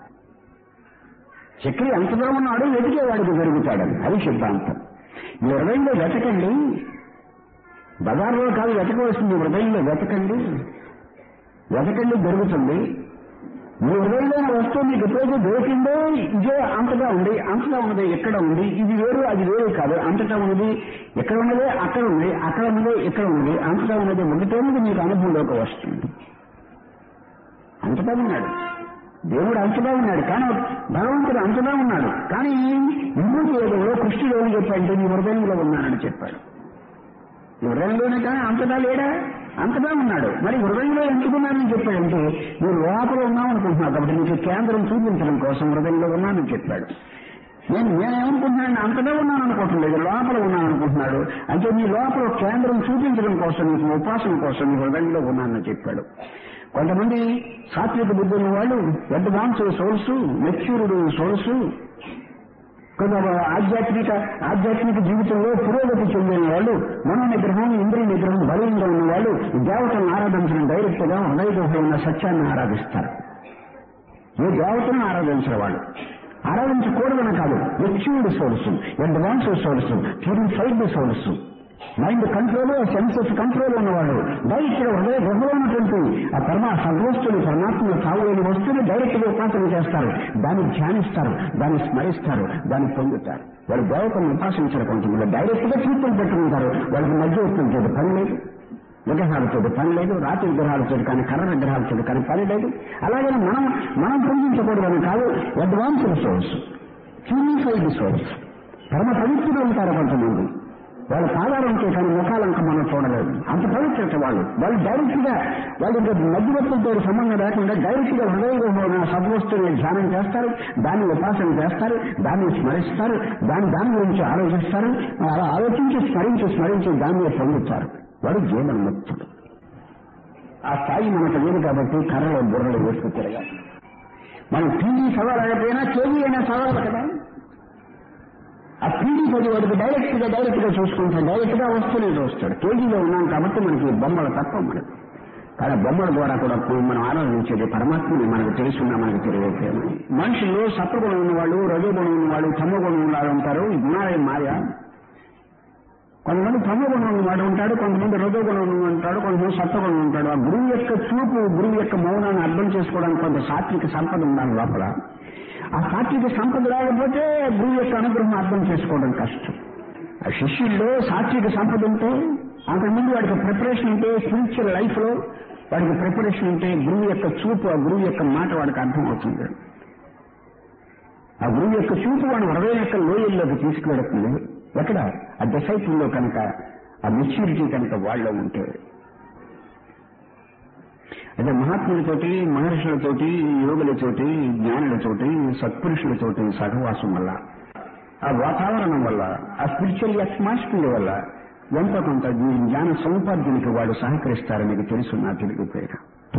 చక్రి ఎంతలో ఉన్నాడో వెతికేవాడికి జరుగుతాడని అది సిద్ధాంతం మీ హృదయంలో వెతకండి బజార్లో కాదు వెతకవలసింది హృదయంలో వెతకండి వెతకండి దొరుకుతుంది మీ హృదయంలో ఉన్న వస్తువు మీకు ఎప్పుడైతే దొరికిందో ఇదే అంతగా ఉంది అంతగా ఉన్నది ఎక్కడ ఉంది ఇది వేరు అది వేరు కాదు అంతటా ఉన్నది ఎక్కడ ఉన్నదే అక్కడ ఉంది అక్కడ ఉన్నదే ఇక్కడ ఉంది అంతటా ఉన్నది ఒకటేది మీకు అనుభవంలోకి వస్తుంది అంతటా ఉన్నాడు దేవుడు అంతగా ఉన్నాడు కానీ భగవంతుడు అంతగా ఉన్నాడు కానీ ఇందుకు ఏదో కృష్ణుడు ఏమని చెప్పాడంటే నీ హృదయంలో ఉన్నానని చెప్పాడు ఈ హృదయంలోనే కానీ అంతటా లేడా అంతటా ఉన్నాడు మరి హృదయంలో ఎందుకున్నానని చెప్పాడంటే నువ్వు లోపల ఉన్నామనుకుంటున్నావు కాబట్టి నీకు కేంద్రం చూపించడం కోసం హృదయంలో ఉన్నానని చెప్పాడు నేను నేనేమనుకుంటున్నాను అంతటా ఉన్నాను అనుకుంటున్నాడు లోపల ఉన్నాను అనుకుంటున్నాడు అంటే నీ లోపల కేంద్రం చూపించడం కోసం నీకు ఉపాసన కోసం నీ హృదయంలో ఉన్నానని చెప్పాడు కొంతమంది సాత్విక బుద్ధి ఉన్న వాళ్ళు అడ్వాన్స్ సోర్స్ మెచ్యూర్డ్ సోర్స్ కొంత ఆధ్యాత్మిక ఆధ్యాత్మిక జీవితంలో పురోగతి చెందిన వాళ్ళు మనో నిగ్రహం ఇంద్రియ నిగ్రహం బలంగా ఉన్న వాళ్ళు దేవతలను ఆరాధించడం డైరెక్ట్ గా హృదయ ఉన్న సత్యాన్ని ఆరాధిస్తారు ఏ దేవతను ఆరాధించిన వాళ్ళు ఆరాధించకూడదని కాదు matured source advance source purified source mind control senses control ఉన్నవాడు డైరెక్ట్ గా హృదయ గృహలో ఉన్నటువంటి ఆ పరమా సద్వస్తుని పరమాత్మ కావలేని వస్తువుని డైరెక్ట్ గా ఉపాసన చేస్తారు దాన్ని ధ్యానిస్తారు దాన్ని స్మరిస్తారు దాన్ని పొందుతారు వాళ్ళు దేవతను ఉపాసించరు కొంతమంది డైరెక్ట్ గా చూపులు పెట్టుకుంటారు వాళ్ళకి మధ్య వస్తుంటే పని లేదు విగ్రహాలతో పని లేదు రాతి విగ్రహాలతో కానీ కర్ర విగ్రహాలతో కానీ పని లేదు అలాగే మనం మనం పొందించకూడదని కాదు అడ్వాన్స్డ్ సోర్స్ ప్యూరిఫైడ్ సోర్స్ పరమ పవిత్రులు ఉంటారు కొంతమంది వాళ్ళ పాదాలంటే కానీ ముఖాలంక మనం చూడలేదు అంత పవిత్రత వాళ్ళు వాళ్ళు డైరెక్ట్ గా వాళ్ళు ఇంకా మధ్యవర్తులతో సంబంధం లేకుండా డైరెక్ట్ గా హృదయ సద్వస్తువుని ధ్యానం చేస్తారు దాన్ని ఉపాసన చేస్తారు దాన్ని స్మరిస్తారు దాని దాని గురించి ఆలోచిస్తారు అలా ఆలోచించి స్మరించి స్మరించి దాన్ని పొందుతారు వాడు జీవన్ముక్తుడు ఆ స్థాయి మనకు లేదు కాబట్టి కర్రలో బుర్రలు వేసుకు తిరగాలి మనం టీవీ సవాలకపోయినా కేవీ అయినా సవాలు కదా ఆ పీడీ పది వాడికి డైరెక్ట్ గా డైరెక్ట్ గా చూసుకుంటాడు డైరెక్ట్ గా వస్తూనే చూస్తాడు కేజీలో ఉన్నాం కాబట్టి మనకి బొమ్మలు తప్ప మనకు కానీ బొమ్మల ద్వారా కూడా మనం ఆరాధించేది పరమాత్మని మనకు తెలుసున్నా మనకు తెలియకపోయామని మనుషుల్లో సత్వగుణం ఉన్నవాళ్ళు రజోగుణం ఉన్నవాళ్ళు తమగుణం ఉన్నవాళ్ళు ఉంటారు ఈ గుణాలే మాయ కొంతమంది తమగుణం ఉన్నవాడు ఉంటాడు కొంతమంది రజోగుణం ఉంటాడు కొంతమంది సత్వగుణం ఉంటాడు ఆ గురువు యొక్క చూపు గురువు యొక్క మౌనాన్ని అర్థం చేసుకోవడానికి కొంత సాత్విక సంపద ఉండాలి లోపల ఆ సాత్విక సంపద లేకపోతే గురువు యొక్క అనుగ్రహం అర్థం చేసుకోవడం కష్టం ఆ శిష్యుల్లో సాత్విక సంపద ఉంటే అంతకుముందు వాడికి ప్రిపరేషన్ ఉంటే స్పిరిచువల్ లైఫ్ లో వాడికి ప్రిపరేషన్ ఉంటే గురువు యొక్క చూపు ఆ గురువు యొక్క మాట వాడికి అర్థం అవుతుంది ఆ గురువు యొక్క చూపు వాడి హృదయం యొక్క లోయల్లోకి తీసుకువెడుతుంది ఎక్కడ ఆ డిసైపుల్లో కనుక ఆ మెచ్యూరిటీ కనుక వాళ్ళలో ఉంటే అంటే మహాత్ములతోటి మహర్షులతోటి యోగులతోటి జ్ఞానులతోటి సత్పురుషులతోటి సహవాసం వల్ల ఆ వాతావరణం వల్ల ఆ స్పిరిచువల్ అట్మాస్ఫియర్ వల్ల ఎంతో కొంత ఈ జ్ఞాన సముపార్జనకి వాడు సహకరిస్తారని మీకు తెలుసు నా తెలుగు పేరు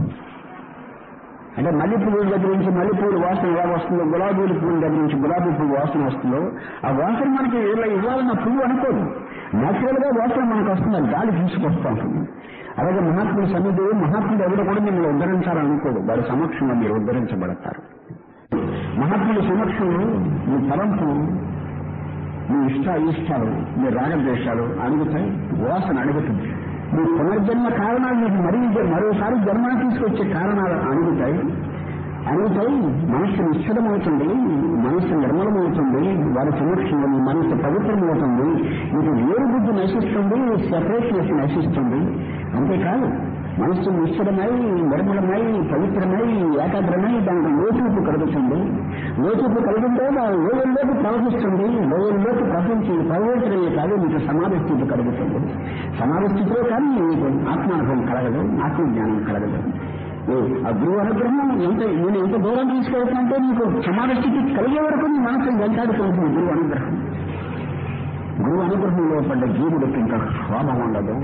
అంటే మల్లె పువ్వుల దగ్గర నుంచి మల్లె పువ్వుల వాసన ఎలా వస్తుందో గులాబీల పువ్వుల దగ్గర నుంచి గులాబీ పువ్వు వాసన వస్తుందో ఆ వాసన మనకి ఇలా ఇవ్వాలన్న పువ్వు అనుకోదు న్యాచురల్ గా వాసన మనకు వస్తుంది అది గాలి తీసుకొస్తూ ఉంటుంది అలాగే మహాత్ముడి సన్నిధి మహాత్ముడు ఎవరు కూడా మిమ్మల్ని ఉద్ధరించాలనుకోడు వారి సమక్షంలో మీరు ఉద్ధరించబడతారు మహాత్ముడి సమక్షంలో మీ తలంపు మీ ఇష్ట ఇష్టాలు మీ రాగద్వేషాలు అడుగుతాయి వాసన అడుగుతుంది మీ పునర్జన్మ కారణాలు మీకు మరీ మరోసారి జన్మ తీసుకొచ్చే కారణాలు అడుగుతాయి అడుగుతాయి మనస్సు నిశ్చలమవుతుంది మనస్సు నిర్మలమవుతుంది వారి సమక్షంలో మీ మనస్సు పవిత్రమవుతుంది మీకు వేరు బుద్ధి నశిస్తుంది సెపరేట్నెస్ నశిస్తుంది అంతేకాదు మనస్సు నిశ్చలమై నిర్మలమై పవిత్రమై ఏకాగ్రమై దానికి లోతూపు కలుగుతుంది లోతూపు కలిగితే లోయల్లోకి ప్రవహిస్తుంది లోయల్లోకి ప్రవహించి ప్రవేశమే కాదు మీకు సమాధి స్థితి కలుగుతుంది సమాధి స్థితిలో కానీ మీకు ఆత్మానుభవం కలగదు ఆత్మజ్ఞానం కలగదు ఆ గురువు అనుగ్రహం ఎంత నేను ఎంత దూరం తీసుకెళ్తానంటే మీకు సమాధి స్థితి కలిగే వరకు మీ మనసు వెంటాడుతుంది గురువు అనుగ్రహం గురువు అనుగ్రహంలో పడ్డ జీవుడికి ఇంకా శోభం ఉండదు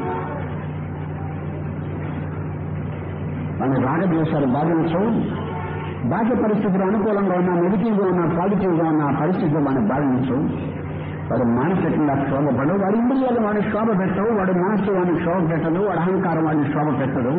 మన రాగద్వేషాలు బాధించవు బాహ్య పరిస్థితులు అనుకూలంగా ఉన్నా నెగిటివ్ గా ఉన్నా పాజిటివ్ గా ఉన్న పరిస్థితులు మనం బాధించవు వాడు మానసికంగా శోభపడు వాడి ఇంద్రియాలు వాడి శోభ పెట్టవు వాడి మనస్సు వాడిని శోభ పెట్టదు వాడి అహంకారం వాడిని శోభ పెట్టదు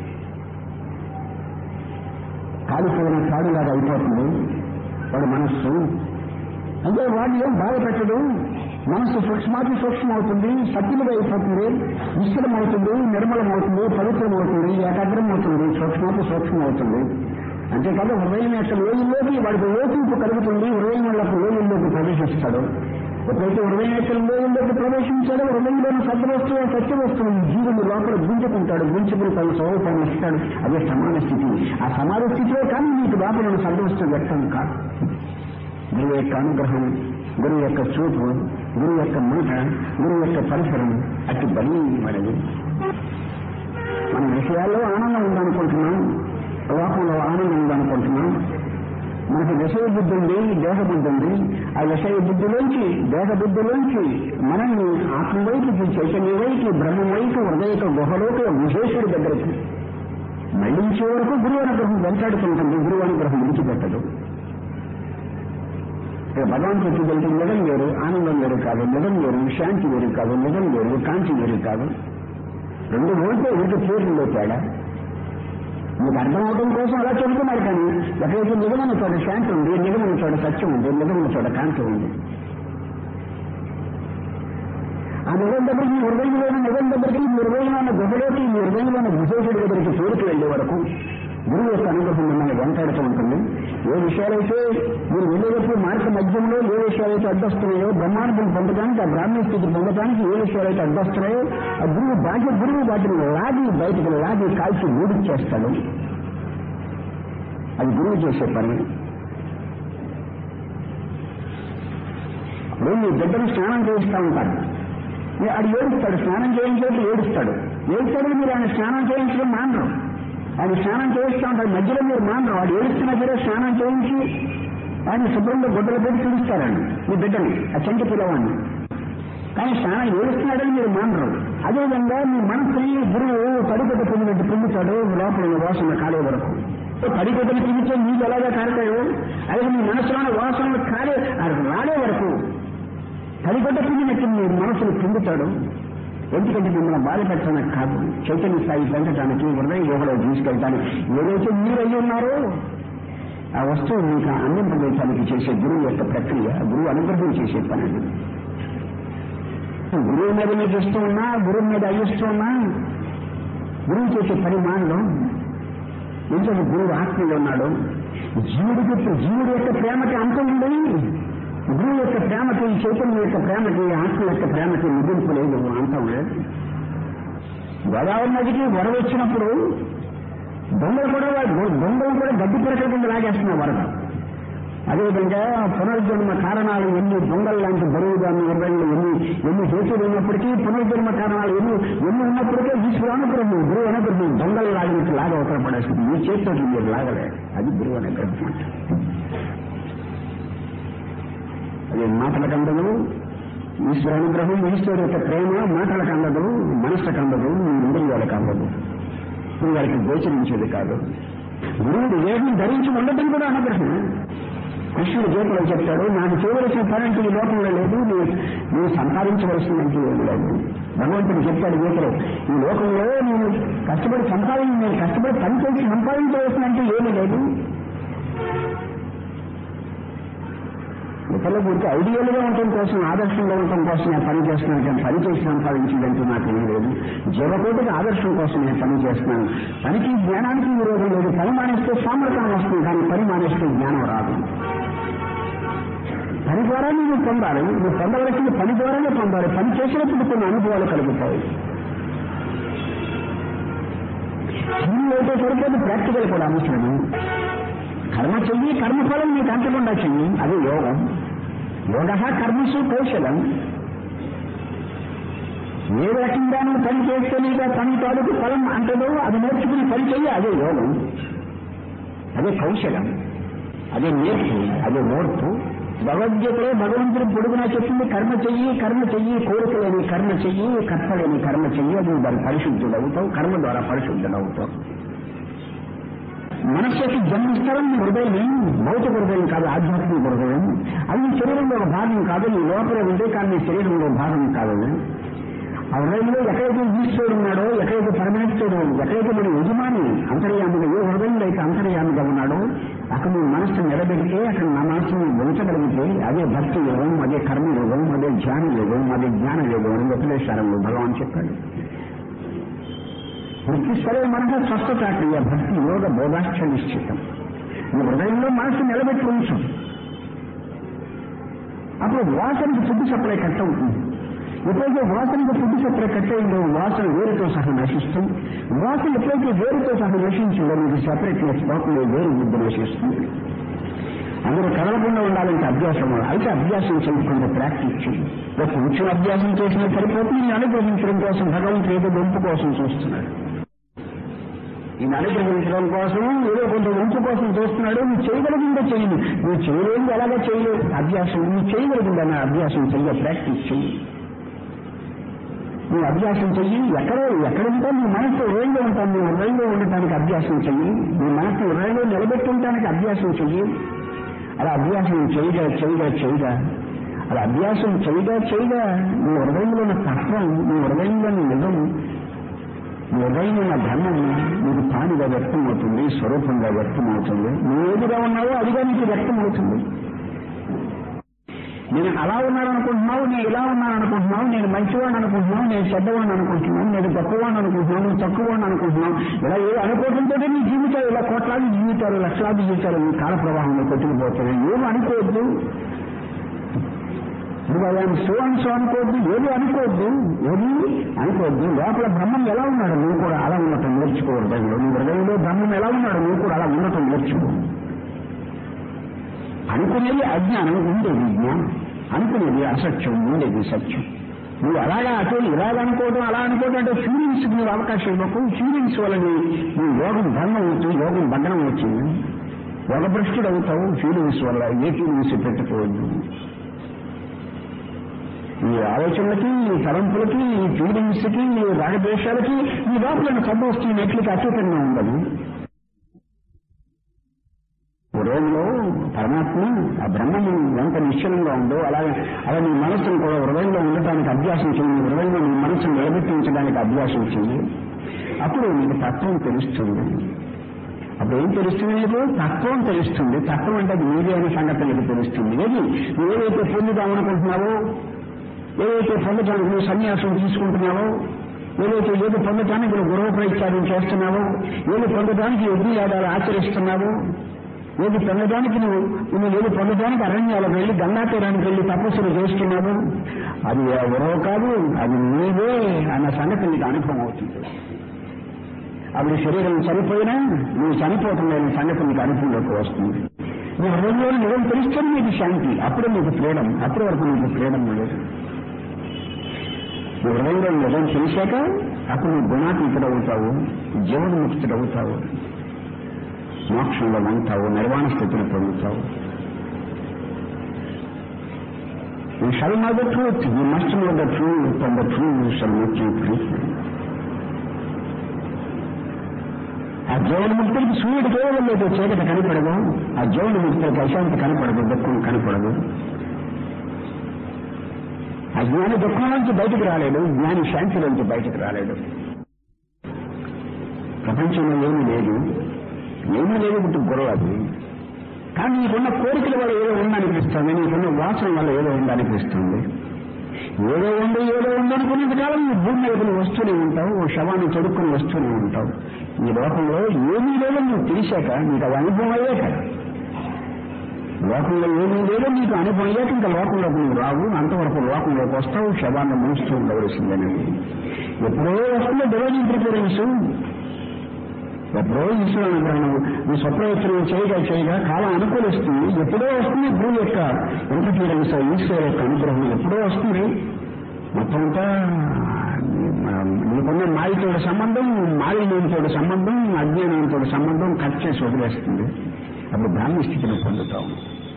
కాలిపోయిన తాడులాగా అయిపోతుంది వాడి మనస్సు అంటే వాడు ఏం బాధ పెట్టడు మనస్సు సూక్ష్మాతి సూక్ష్మం అవుతుంది సత్యముగా అయిపోతుంది విశ్రం అవుతుంది నిర్మలం అవుతుంది పవిత్రం అవుతుంది ఏకాగ్రం అవుతుంది సూక్ష్మాతి సూక్ష్మం అవుతుంది అంతేకాదు హృదయం యొక్క లోయల్లోకి వాడికి లోకింపు కలుగుతుంది హృదయం వాళ్ళకు లోయల్లోకి ప్రవేశిస్తాడు ఎప్పుడైతే హృదయం యొక్క లోయల్లోకి ప్రవేశించాడో హృదయంలోని సద్వస్తువు సత్య వస్తువు జీవుని లోపల గుంజుకుంటాడు గుంజుకుని తన స్వరూపాన్ని ఇస్తాడు అదే సమాన స్థితి ఆ సమాన స్థితిలో కానీ మీకు లోపల సద్వస్తువు వ్యక్తం కాదు గురువు యొక్క అనుగ్రహం గురువు యొక్క చూపు గురువు యొక్క మాట గురువు యొక్క పరిసరం అతి బలీయమైనది మన విషయాల్లో ఆనందం ఉందనుకుంటున్నాం లోకంలో ఆనందం ఉందనుకుంటున్నాం మనకి విషయ బుద్ధి ఉంది దేహ బుద్ధి ఉంది ఆ విషయ బుద్ధిలోంచి దేహ బుద్ధిలోంచి మనల్ని ఆత్మ వైపుకి చైతన్య వైపు బ్రహ్మ వైపు హృదయక గుహలోకి విశేషుడి దగ్గరికి మళ్ళించే వరకు గురువు అనుగ్రహం వెంటాడుతుంటుంది గురువు అనుగ్రహం విడిచిపెట్టదు ఇక భగవంతుడు చూడండి నిజం వేరు ఆనందం వేరు కాదు నిజం వేరు శాంతి వేరు కాదు నిజం వేరు కాంతి వేరు కాదు రెండు ఓడితే ఒకటి పేర్లలో తేడా మీకు అర్థం అవడం కోసం అలా చెబుతున్నారు కానీ ఎక్కడైతే నిజమైన చోట శాంతి ఉంది నిజమైన చోట సత్యం ఉంది నిజమైన చోట కాంతి ఉంది ఆ నిజం దగ్గరికి మీ హృదయంలోని నిజం దగ్గరికి మీ హృదయంలో ఉన్న గుహలోకి మీ హృదయంలో ఉన్న విశేషుడి దగ్గరికి చేరుకు వెళ్లే వరకు గురువు యొక్క అనుగ్రహం మిమ్మల్ని వెంటాడుతూ ఉంటుంది ఏ విషయాలైతే మీరు వెళ్ళేటప్పుడు మార్గ మధ్యంలో ఏ విషయాలైతే అడ్డొస్తున్నాయో బ్రహ్మాండం పొందడానికి ఆ బ్రాహ్మణ స్థితి పొందడానికి ఏ విషయాలైతే అడ్డొస్తున్నాయో ఆ గురువు బాధ్య గురువు వాటిని లాగి బయటకు లాగి కాల్చి చేస్తాడు అది గురువు చేసే పని ఇప్పుడు మీ బిడ్డను స్నానం చేయిస్తూ ఉంటాడు అది ఏడుస్తాడు స్నానం చేయించేది ఏడుస్తాడు ఏడుస్తాడు మీరు ఆయన స్నానం చేయించడం మానరు ఆయన స్నానం చేయిస్తూ ఉంటాడు మధ్యలో మీరు మానరు వాడు ఏడుస్తున్నా సరే స్నానం చేయించి ఆయన శుభ్రంగా గుడ్డలు పెట్టి చూపిస్తారండి మీ బిడ్డని ఆ చంటి పిల్లవాడిని కానీ స్నానం ఏడుస్తున్నాడని మీరు మానరు అదేవిధంగా మీ మనసుని గురువు తడిగొడ్డ పొందినట్టు పొందుతాడు లోపల ఉన్న వాసన కాలే వరకు తడిగొడ్డలు పిలిచే నీళ్ళు ఎలాగా కారుతాయో అలాగే మీ మనసులోని వాసనలు కాలే రాలే వరకు తడిగొడ్డ పిండినట్టు మీ మనసును పిండుతాడు ఎందుకంటే మిమ్మల్ని బాధ పెట్టడానికి కాదు చైతన్య స్థాయి పెంచడానికి హృదయ యోగలో తీసుకెళ్ళడానికి ఏదైతే మీరు అయ్యి ఉన్నారో ఆ వస్తువు మీకు అందింపజేయడానికి చేసే గురువు యొక్క ప్రక్రియ గురువు అనుగ్రహం చేసే పని అది గురువు మీద మీకు ఇస్తూ ఉన్నా గురువు మీద అయ్యిస్తూ ఉన్నా గురువు చేసే పని మానడం ఎందుకంటే గురువు ఆత్మలో ఉన్నాడు జీవుడికి జీవుడి యొక్క ప్రేమకి అంతం ఉంది గురువు యొక్క ప్రేమకి చైతన్యం యొక్క ప్రేమకి ఆత్మ యొక్క ప్రేమకి ముగింపు లేదు అంతం లేదు గోదావరి నదికి వరద వచ్చినప్పుడు దొంగలు కూడా దొంగలు కూడా గడ్డి పిరకల కింద లాగేస్తున్నారు వరద అదేవిధంగా పునర్జన్మ కారణాలు ఎన్ని దొంగలు లాంటి బరువు దాన్ని ఇరవైలు ఎన్ని ఎన్ని హేతులు ఉన్నప్పటికీ పునర్జన్మ కారణాలు ఎన్ని ఎన్ని ఉన్నప్పటికీ ఈశ్వరు అనుగ్రహం గురువు అనుగ్రహం దొంగలు లాగినట్టు లాగా అవసరం పడేస్తుంది మీ చేతితో మీరు లాగలే అది గురువు అనుగ్రహం అంటే అది మాటలకు అందదు ఈశ్వర అనుగ్రహం ఈశ్వరు యొక్క ప్రేమ మాటలకు అందదు మనసుకు అందదు ఇంద్రియాలకు అందదు వారికి గోచరించేది కాదు గురువుడు ఏది ధరించి ఉండటం కూడా అనుగ్రహం కృష్ణుడు గీతలో చెప్తాడు నాకు చేయవలసిన పని అంటే ఈ లోకంలో లేదు నువ్వు నువ్వు సంపాదించవలసిందంటే ఏమి లేదు భగవంతుడు చెప్తాడు గీతలో ఈ లోకంలో నేను కష్టపడి సంపాదించి నేను కష్టపడి పని చేసి సంపాదించవలసినంటే ఏమీ లేదు ఇతరుల గురించి ఐడియల్ గా ఉండటం కోసం ఆదర్శంగా ఉండటం కోసం నేను పని చేస్తున్నాను కానీ పని చేసి సంపాదించిందంటూ నాకు ఏం లేదు జీవకోటికి ఆదర్శం కోసం నేను పని చేస్తున్నాను పనికి జ్ఞానానికి విరోధం లేదు పని మానేస్తే సామర్థ్యం వస్తుంది కానీ పని మానేస్తే జ్ఞానం రాదు పని ద్వారా నువ్వు పొందాలి నువ్వు పొందవలసింది పని ద్వారానే పొందాలి పని చేసినప్పుడు కొన్ని అనుభవాలు కలుగుతాయి థియరీ అయితే సరిపోదు ప్రాక్టికల్ కూడా అవసరము కర్మ చెయ్యి కర్మఫలం నీకు అంతకుండా చెయ్యి అది యోగం యోగ కర్మసు కౌశలం ఏ రకంగా నువ్వు పని చేస్తే నీకు పని తాలూకు ఫలం అంటదో అది నేర్చుకుని పని చెయ్యి అదే యోగం అదే కౌశలం అదే నేర్పు అదే ఓర్పు భగవద్గీతలో భగవంతుడు పొడుగునా చెప్పింది కర్మ చెయ్యి కర్మ చెయ్యి కోరికలేని కర్మ చెయ్యి కర్తలేని కర్మ చెయ్యి అది దాని పరిశుద్ధుడు అవుతావు కర్మ ద్వారా పరిశుద్ధుడు అవుతావు మనస్సు యొక్క జన్మస్థలం నీ హృదయం భౌతిక హృదయం కాదు ఆధ్యాత్మిక హృదయం అది నీ శరీరంలో ఒక భాగం కాదు నీ లోపల ఉంటే కానీ నీ శరీరంలో భాగం కాదు ఆ హృదయంలో ఎక్కడైతే ఈశ్వరుడు ఉన్నాడో ఎక్కడైతే పరమేశ్వరుడు ఎక్కడైతే మన యజమాని అంతర్యామిగా ఏ హృదయంలో అయితే అంతర్యామిగా ఉన్నాడో అక్కడ నీ మనస్సు నిలబెడితే అక్కడ నా మనస్సును ఉంచగలిగితే అదే భక్తి యోగం అదే కర్మ యోగం అదే ధ్యాన యోగం అదే జ్ఞాన యోగం అని ఉపదేశారంలో భగవాన్ చెప్పాడు వృత్తిస్తరే మనకు స్వస్థతాక్రియ భక్తి యోగ బోధాశ్చ నిశ్చితం నీ హృదయంలో మనసు నిలబెట్టి ఉంచు అప్పుడు వాసనకి ఫుడ్ సప్లై కట్ అవుతుంది ఎప్పుడైతే వాసనకి ఫుడ్ సప్లై కట్ అయిందో వాసన వేరుతో సహా నశిస్తుంది వాసన ఎప్పుడైతే వేరుతో సహా నశించిందో మీకు సెపరేట్నెస్ పోకుండా వేరు బుద్ధి నశిస్తుంది అందరూ కదలకుండా ఉండాలంటే అభ్యాసం అయితే అభ్యాసం చేయకుండా ప్రాక్టీస్ చేయండి ఒక కొంచెం అభ్యాసం చేసినా సరిపోతుంది నేను అనుగ్రహించడం కోసం భగవంతుడు ఏదో గొంతు కోసం చూస్తున్నాడు ఈయన అనుగ్రహించడం కోసం ఏదో కొంత వంతు కోసం చూస్తున్నాడు నువ్వు చేయగలిగిందో చెయ్యి నువ్వు చేయలేదు ఎలాగో చేయలేదు అభ్యాసం నువ్వు చేయగలిగిందన్న అభ్యాసం చెయ్య ప్రాక్టీస్ చెయ్యి నువ్వు అభ్యాసం చెయ్యి ఎక్కడ ఎక్కడ ఉంటావు నీ మనసు రేంలో ఉంటావు నువ్వు రైల్లో ఉండటానికి అభ్యాసం చెయ్యి నీ మనసు రైల్లో నిలబెట్టి ఉండటానికి అభ్యాసం చెయ్యి అలా అభ్యాసం చేయగా చేయగా చేయగా అలా అభ్యాసం చేయగా చేయగా నీ హృదయంలో ఉన్న తత్వం నీ హృదయంలోని నిజం నీ హృదయంలో ఉన్న ధర్మం నీకు తానుగా వ్యక్తమవుతుంది స్వరూపంగా వ్యక్తమవుతుంది నువ్వు ఏదిగా ఉన్నావో అదిగా నీకు వ్యక్తమవుతుంది నేను అలా ఉన్నాను అనుకుంటున్నావు నేను ఇలా ఉన్నాను అనుకుంటున్నావు నేను మంచివాడిని అనుకుంటున్నావు నేను చెడ్డవాడిని అనుకుంటున్నాను నేను గొప్పవాడిని అనుకుంటున్నాను నువ్వు తక్కువవాడిని అనుకుంటున్నావు ఇలా ఏ అనుకోవడంతో నీ జీవితాలు ఇలా కోట్లాది జీవితాలు లక్షలాది జీవితాలు నీ కాల ప్రవాహంలో కొట్టుకుపోతాయి ఏమి అనుకోవద్దు నువ్వు అలా సో అని సో అనుకోవద్దు ఏది అనుకోవద్దు ఏది అనుకోవద్దు లోపల బ్రహ్మం ఎలా ఉన్నాడు నువ్వు కూడా అలా ఉండటం నేర్చుకో హృదయంలో నీ హృదయంలో బ్రహ్మం ఎలా ఉన్నాడు నువ్వు కూడా అలా ఉండటం నేర్చుకో అనుకునేది అజ్ఞానం ఉండేది జ్ఞానం అనుకునేది అసత్యం ఉండేది సత్యం నువ్వు అలాగా అటు ఇలాగ అనుకోవడం అలా అనుకోవడం అంటే ఫీలింగ్స్ నువ్వు అవకాశం ఇవ్వకు ఫీలింగ్స్ వల్ల నువ్వు యోగం భంగం అవుతుంది యోగం భగ్నం అవుతుంది యోగభ్రష్టుడు అవుతావు ఫీలింగ్స్ వల్ల ఏ ఫీలింగ్స్ పెట్టుకోవద్దు ఈ ఆలోచనలకి ఈ తలంపులకి ఈ ఫీలింగ్స్ కి ఈ రాగద్వేషాలకి ఈ లోపల సబ్బు వస్తున్న నెట్లకి అతీతంగా ఉండదు హృదయంలో పరమాత్మ ఆ బ్రహ్మము ఎంత నిశ్చలంగా ఉందో అలాగే అలా నీ మనస్సును కూడా హృదయంలో ఉండటానికి అభ్యాసం చేయి హృదయంలో నీ మనస్సును నిలబెట్టించడానికి అభ్యాసం చెయ్యి అప్పుడు నీకు తత్వం తెలుస్తుంది అప్పుడు ఏం తెలుస్తుంది నీకు తత్వం తెలుస్తుంది తత్వం అంటే అది నీదే అనే సంగతి నీకు తెలుస్తుంది ఏది నువ్వు ఏదైతే పొందుదామనుకుంటున్నావో ఏదైతే పొందటానికి నువ్వు సన్యాసం తీసుకుంటున్నావో ఏదైతే ఏది పొందటానికి నువ్వు గృహ ప్రచారం చేస్తున్నావో ఏది పొందడానికి యజ్ఞయాగాలు ఆచరిస్తున్నావో ఏది పొందడానికి నువ్వు నువ్వు ఏది పొందడానికి అరణ్యాలకు వెళ్ళి గంగా తీరానికి వెళ్ళి తపస్సులు చేస్తున్నావు అది ఎవరో కాదు అది నీవే అన్న సంగతి నీకు అనుభవం అవుతుంది అప్పుడు శరీరం చనిపోయినా నువ్వు చనిపోవటం లేని సంగతి నీకు అనుభవంలోకి వస్తుంది నీ హృదయంలో నిజం తెలిస్తే నీకు శాంతి అప్పుడే నీకు ఫ్రీడమ్ అప్పటి వరకు నీకు ఫ్రీడమ్ లేదు నీ హృదయంలో నిజం తెలిసాక అప్పుడు నువ్వు గుణాతీతుడవుతావు జీవన్ముక్తుడవుతావు మోక్షంలో ఉంటావు నిర్వాణ స్థితిని పొందుతావు You shall know the truth. You must know the truth, and the truth shall make you free. ఆ జీవనముక్తుడికి సూర్యుడు కేవలం లేదు చీకటి కనపడదు ఆ జీవనముక్తుడికి అశాంతి కనపడదు దుఃఖం కనపడదు ఆ జ్ఞాని దుఃఖం నుంచి బయటకు రాలేడు జ్ఞాని శాంతి నుంచి బయటకు రాలేడు ప్రపంచంలో ఏమీ లేదు ఏమీ లేదు ఇప్పుడు గొడవ అది కానీ నీకున్న కోరికల వల్ల ఏదో ఉందనిపిస్తుంది నీకున్న వాసన వల్ల ఏదో ఉందనిపిస్తుంది ఏదో ఉంది ఏదో ఉంది అనుకునేంత కాలం ఈ భూమి మీద నువ్వు వస్తూనే ఉంటావు ఓ శవాన్ని తొడుక్కుని వస్తూనే ఉంటావు ఈ లోకంలో ఏమీ లేదో నువ్వు తెలిసాక నీకు అది అనుభవం అయ్యాక లోకంలో ఏమీ లేదో నీకు అనుభవం అయ్యాక ఇంకా లోకంలోకి నువ్వు రావు అంతవరకు లోకంలోకి వస్తావు శవాన్ని మూస్తూ ఉండవలసిందనేది ఎప్పుడో వస్తుందో డివైన్ ప్రిఫరెన్స్ ఎప్పుడో ఈశ్వర అనుగ్రహం ఈ స్వప్రయత్నం చేయగా చేయగా కాలం అనుకూలిస్తుంది ఎప్పుడో వస్తుంది భూమి యొక్క ఇంటర్ఫీరెన్స్ ఈశ్వర యొక్క అనుగ్రహం ఎప్పుడో వస్తుంది మొత్తం అంతా నీకున్న మాయతో సంబంధం మాలిన్యంతో సంబంధం అజ్ఞానంతో సంబంధం కట్ చేసి వదిలేస్తుంది అప్పుడు బ్రాహ్మణ స్థితిని పొందుతాం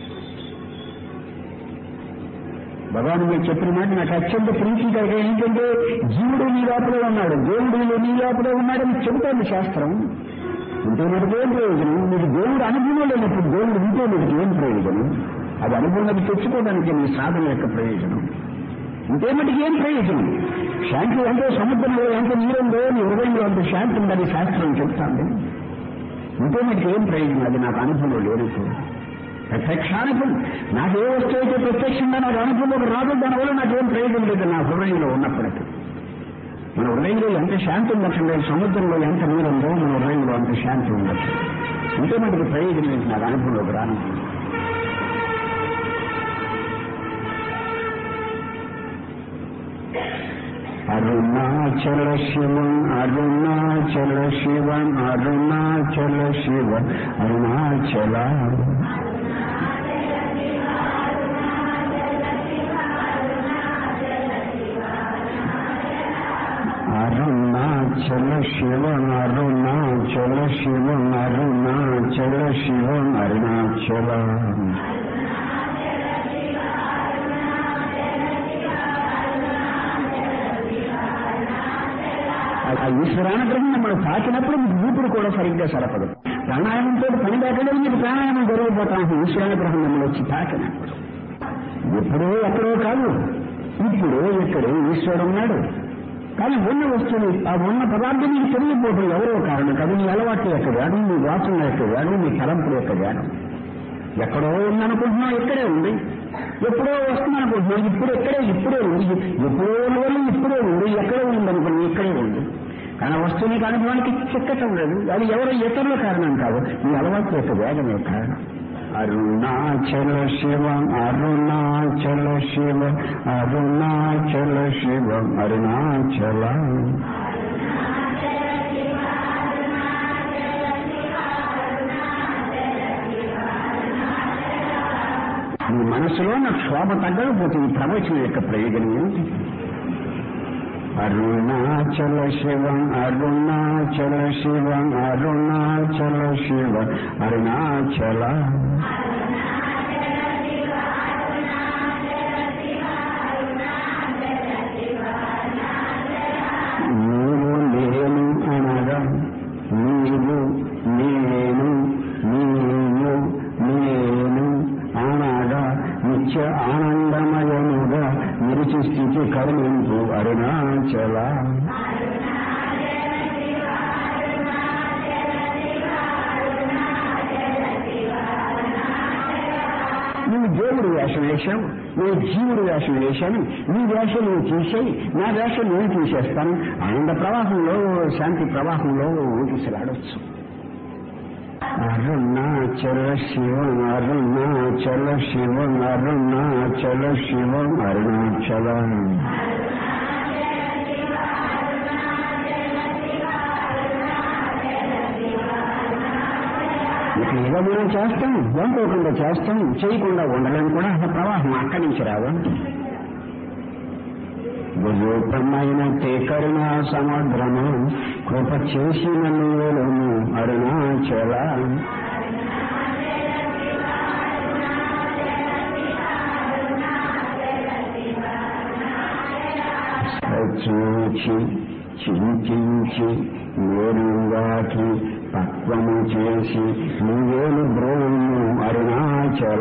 భగవాన్ మీరు చెప్పిన మాట నాకు అత్యంత ప్రీతికరంగా ఏంటంటే జీవుడు నీ లోపలే ఉన్నాడు దేవుడు నీ లోపలే ఉన్నాడని చెబుతోంది శాస్త్రం ఉంటే మనకి ఏం ప్రయోజనం మీకు దేవుడు అనుభవం లేనప్పుడు దేవుడు ఉంటే మీకు ఏం ప్రయోజనం అది అనుభవంలోకి తెచ్చుకోవడానికి మీ సాధన యొక్క ప్రయోజనం ఉంటే మటుకు ఏం ప్రయోజనం శాంతి అంటే సముద్రంలో ఎంత నీరుందో నీ హృదయంలో అంత శాంతి ఉందని శాస్త్రం చెప్తాంది ఉంటే మటుకు ఏం ప్రయోజనం అది నాకు అనుభవంలో లేదు ప్రత్యక్షానుభవం నాకు ఏ వస్తువు అయితే ప్రత్యక్షంగా నాకు అనుభవంలోకి రాదు దానివల్ల నాకేం ప్రయోజనం లేదు నా హృదయంలో ఉన్నప్పటికీ మన హృదయంలో ఎంత శాంతి ఉండటం సముద్రంలో ఎంత నీరు ఉందో మన హృదయంలో అంత శాంతి ఉండొచ్చు ఉంటే మనకి ప్రయోజనం ఏంటి నాకు అనుభవంలోకి రాను అరుణాచల శివం అరుణాచల శివం అరుణాచల శివ అరుణాచల అరుణాచల శివం అరుణాచల శివం అరుణాచల శివం అరుణాచల ఆ ఈశ్వరానుగ్రహం మనం తాకినప్పుడు మీకు ఊపిరి కూడా సరిగ్గా సరపదు ప్రాణాయామంతో పని లేకుండా మీకు ప్రాణాయామం జరిగిపోతాం ఈశ్వరానుగ్రహం మిమ్మల్ని వచ్చి తాకినప్పుడు ఎప్పుడో ఎక్కడో కాదు ఇప్పుడు ఇక్కడే ఈశ్వరుడు ఉన్నాడు కానీ ఉన్న వస్తువు ఆ ఉన్న పదార్థం మీకు తెలియకపోవడం ఎవరో కారణం కాదు నీ అలవాటు యొక్క వేడం నీ వాసన యొక్క వేడం నీ తలంపుల యొక్క వేడం ఎక్కడో ఉందనుకుంటున్నావు ఇక్కడే ఉంది ఎప్పుడో వస్తుందనుకుంటున్నావు ఇప్పుడు ఎక్కడే ఇప్పుడే ఉంది ఎప్పుడో వల్ల ఇప్పుడే ఉంది ఎక్కడే ఉంది అనుకున్నావు ఇక్కడే ఉంది కానీ ఆ వస్తువు నీకు అనుభవానికి చిక్కటం లేదు అది ఎవరో ఇతరుల కారణం కాదు ఈ అలవాటు యొక్క వేగమే కారణం అరుణాచల శివ అరుణాచల శివ అరుణాచల శివ అరుణాచల నీ మనసులో నాకు శోభ తగ్గకపోతే ఈ ప్రవచనం యొక్క ప్రయోజనం ఏమిటి అరుణాచల శివ అరుణాచల శివ అరుణాచల శివ అరుణాచల నీవు నేను అనగా నీవు నేను నీవు నేను అనగా నిత్య ఆనందమయముగా నిలిచి స్థితి కరుణింపు అరుణాచల నువ్వు దేవుడు వేషం వేశావు నేను జీవుడు వేషం వేశాను నీ వేషం నువ్వు తీసేయి నా వేషం నేను తీసేస్తాను ఆనంద ప్రవాహంలో శాంతి ప్రవాహంలో ఊగిసలాడవచ్చు అరుణాచల శివం అరుణాచల శివం అరుణాచల శివం అరుణాచల ఇక ఏదో మనం చేస్తాం వంకోకుండా చేస్తాం చేయకుండా ఉండలేని కూడా అసలు ప్రవాహం అక్కడి నుంచి రావా రూపమైన కరుణ సముద్రము కృప చేసిన నీవులను అరుణాచల చూచి చింతించి నేరుగాకి పక్వము చేసి నువ్వేలు బ్రోము అరుణాచల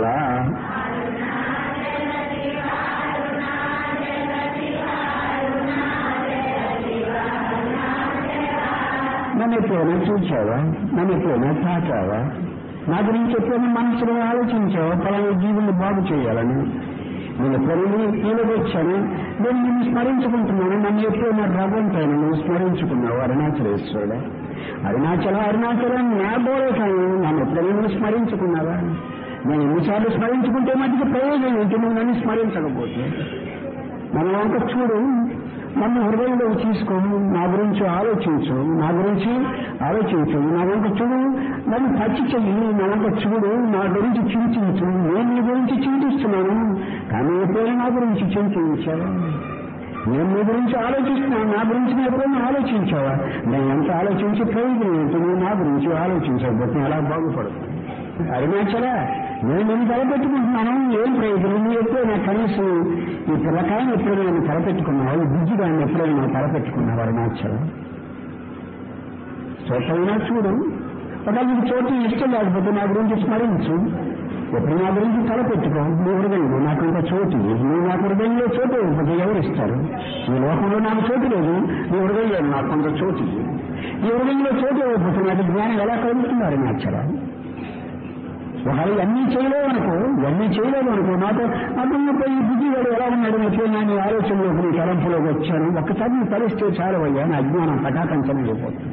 నన్ను ఎప్పుడైనా చూచావా నన్ను ఎప్పుడైనా తాకావా నా గురించి ఎప్పుడైనా మనసులో ఆలోచించావా పలానా జీవుల్ని బాగు చేయాలని నేను ఎప్పుడైనా కీలకు వచ్చాను నేను నిన్ను స్మరించుకుంటున్నాను నన్ను ఎప్పుడైనా రవ్వంతాను నువ్వు స్మరించుకున్నావు అరుణాచలేశ్వరుడా అరుణాచల అరుణాచలం నా బోరే కానీ నన్ను ఎప్పుడైనా నువ్వు స్మరించుకున్నావా నేను ఎన్నిసార్లు స్మరించుకుంటే మటుకు ప్రయోజనం ఏంటి నువ్వు నన్ను స్మరించకపోతే మన వంక చూడు నన్ను హృదయంలో తీసుకో నా గురించి ఆలోచించు నా గురించి ఆలోచించు నా వంక చూడు నన్ను టచ్ చెయ్యి నా వంక చూడు నా గురించి చింతించు నేను నీ గురించి చింతిస్తున్నాను కానీ ఎప్పుడైనా నా గురించి చింతించావా నేను నీ గురించి ఆలోచిస్తున్నాను నా గురించి నేను ఎప్పుడైనా ఆలోచించావా నేను ఎంత ఆలోచించి ప్రయోజనం ఏంటి నువ్వు నా గురించి ఆలోచించకపోతే ఎలా బాగుపడుతుంది అరుణాచల నేను నేను తలపెట్టుకుంటున్నాను ఏం ప్రయోజనం నువ్వు ఎప్పుడైనా కనీసం ఈ పిల్లకాయని ఎప్పుడైనా నేను తలపెట్టుకున్నావు ఈ బుజ్జిగాన్ని ఎప్పుడైనా తలపెట్టుకున్నావు అరుణాచల స్వతైనా చూడు ఒకవేళ నీకు చోటు ఇష్టం లేకపోతే నా గురించి స్మరించు ఎప్పుడు నా గురించి తలపెట్టుకో నీ హృదయంలో నాకు ఇంకా చోటు లేదు నువ్వు నాకు హృదయంలో చోటు ఇవ్వకపోతే ఎవరు ఇస్తారు ఈ లోకంలో నాకు చోటు లేదు నీ హృదయంలో నాకు కొంత చోటు ఇవ్వు. ఈ హృదయంలో చోటు ఇవ్వకపోతే నాకు జ్ఞానం ఎలా కలుగుతున్నారు నాచరా ఒకవేళ ఇవన్నీ చేయలేవు అనుకో ఇవన్నీ చేయలేవు అనుకో నాతో నాతో పోయి బుద్ధిగాడు ఎలా ఉన్నాడు నేను నా నీ ఆలోచనలోకి నీ తలంపులోకి వచ్చాను ఒక్కసారి నీ పరిస్థితి చాలు అయ్యా నా అజ్ఞానం పటాకంచనం అయిపోతుంది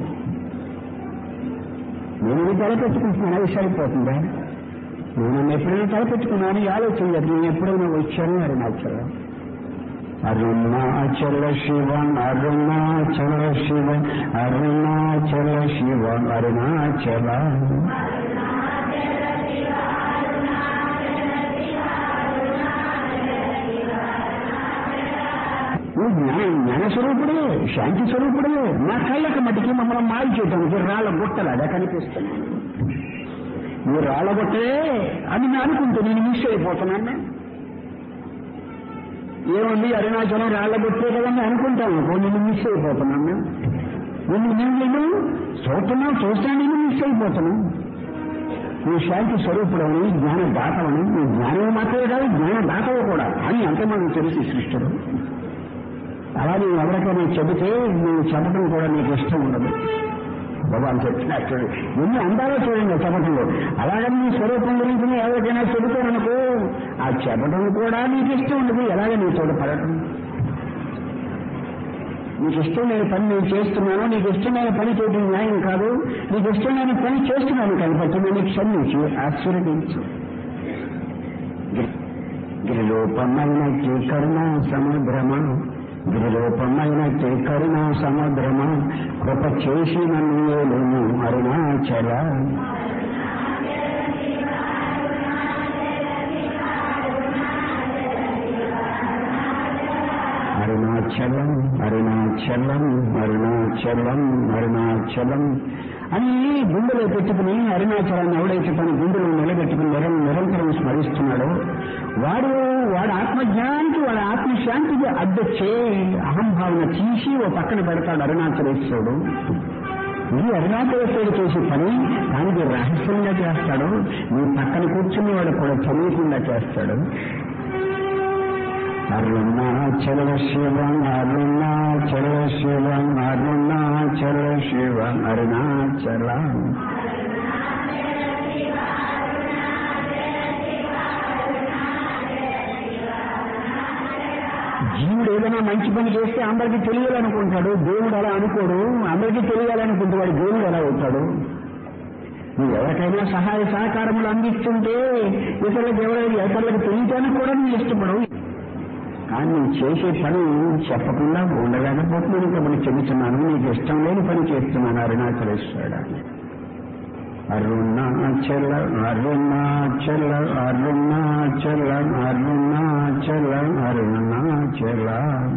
నేను ఇది తలపెట్టుకుంటున్నాను అది సరిపోతుందా నేను నన్ను ఎప్పుడైనా తలపెట్టుకున్నాను ఈ ఆలోచన లేదు నేను ఎప్పుడైనా వచ్చాను అది నచ్చడం అరుణాచల శివ అరుణాచల శివ అరుణాచల శివ అరుణాచల నువ్వు జ్ఞాన జ్ఞాన స్వరూపుడే శాంతి స్వరూపుడే నా కళ్ళకి మట్టికి మమ్మల్ని మాయ చేయడానికి రాళ్ళ గుట్టలాగా కనిపిస్తున్నాను నువ్వు రాళ్ళ గుట్టలే అని నేను అనుకుంటూ నేను మిస్ అయిపోతున్నాను ఏముంది అరుణాచలం రాళ్ళ గుట్టే కదండి అనుకుంటాను అనుకో నేను మిస్ అయిపోతున్నాను నిన్ను నేను నేను చూస్తున్నావు చూస్తాను నేను మిస్ అయిపోతున్నాను నువ్వు శాంతి స్వరూపుడవని జ్ఞాన దాతవని నువ్వు జ్ఞానం మాత్రమే కాదు జ్ఞాన దాతవు కూడా అని అంతమంది తెలిసి సృష్టిలో అలా నువ్వు ఎవరికైనా చెబితే నువ్వు చెప్పడం కూడా నీకు ఇష్టం ఉండదు భగవాన్ చెప్పినట్టు ఎన్ని అందాలో చూడండి చెప్పటంలో అలాగని నీ స్వరూపం గురించి నువ్వు ఎవరికైనా చెబుతాననుకో ఆ చెప్పడం కూడా నీకు ఇష్టం ఉండదు ఎలాగ నీ చోట పడటం నీకు ఇష్టం లేని పని నేను చేస్తున్నాను నీకు ఇష్టమైన పని చేయడం న్యాయం కాదు నీకు ఇష్టమైన పని చేస్తున్నాను కాబట్టి నేను క్షమించి ఆశీర్వదించు గిరిలోపమైన కరుణా సముద్రమా గిరిలోపమైన కరుణా సముద్రమా కృప చేసి నన్ను ఏలును అరుణాచల అరుణాచలం అరుణాచలం అరుణాచలం అరుణాచలం అని గుండెలో పెట్టుకుని అరుణాచలాన్ని ఎవడైతే తన గుండెలో నిలబెట్టుకుని నిరం నిరంతరం స్మరిస్తున్నాడో వాడు వాడు ఆత్మజ్ఞానానికి వాడి ఆత్మశాంతికి అడ్డొచ్చే అహంభావన తీసి ఓ పక్కన పెడతాడు అరుణాచలేశ్వరుడు ఇది అరుణాచలేశ్వరుడు చేసే పని దానికి రహస్యంగా చేస్తాడు నీ పక్కన కూర్చున్నవాడు కూడా తెలియకుండా చేస్తాడు అరుణాచల శివ అరుణాచల శివ అరుణాచల శివ అరుణాచల జీవుడు ఏదైనా మంచి పని చేస్తే అందరికీ తెలియాలనుకుంటాడు దేవుడు అలా అనుకోడు అందరికీ తెలియాలనుకుంటాడు దేవుడు ఎలా అవుతాడు నువ్వు ఎవరికైనా సహాయ సహకారములు అందిస్తుంటే ఇతరులకు ఎవరైనా ఇతరులకు తెలియటానికి కూడా నువ్వు ఇష్టపడవు కానీ నువ్వు చేసే పని చెప్పకుండా ఉండలేకపోతున్నాను కాబట్టి చెబుతున్నాను నీకు ఇష్టం లేని పని చేస్తున్నాను అరుణాచలేశ్వరుడు అరుణాచల అరుణాచల అరుణాచల అరుణాచల అరుణాచల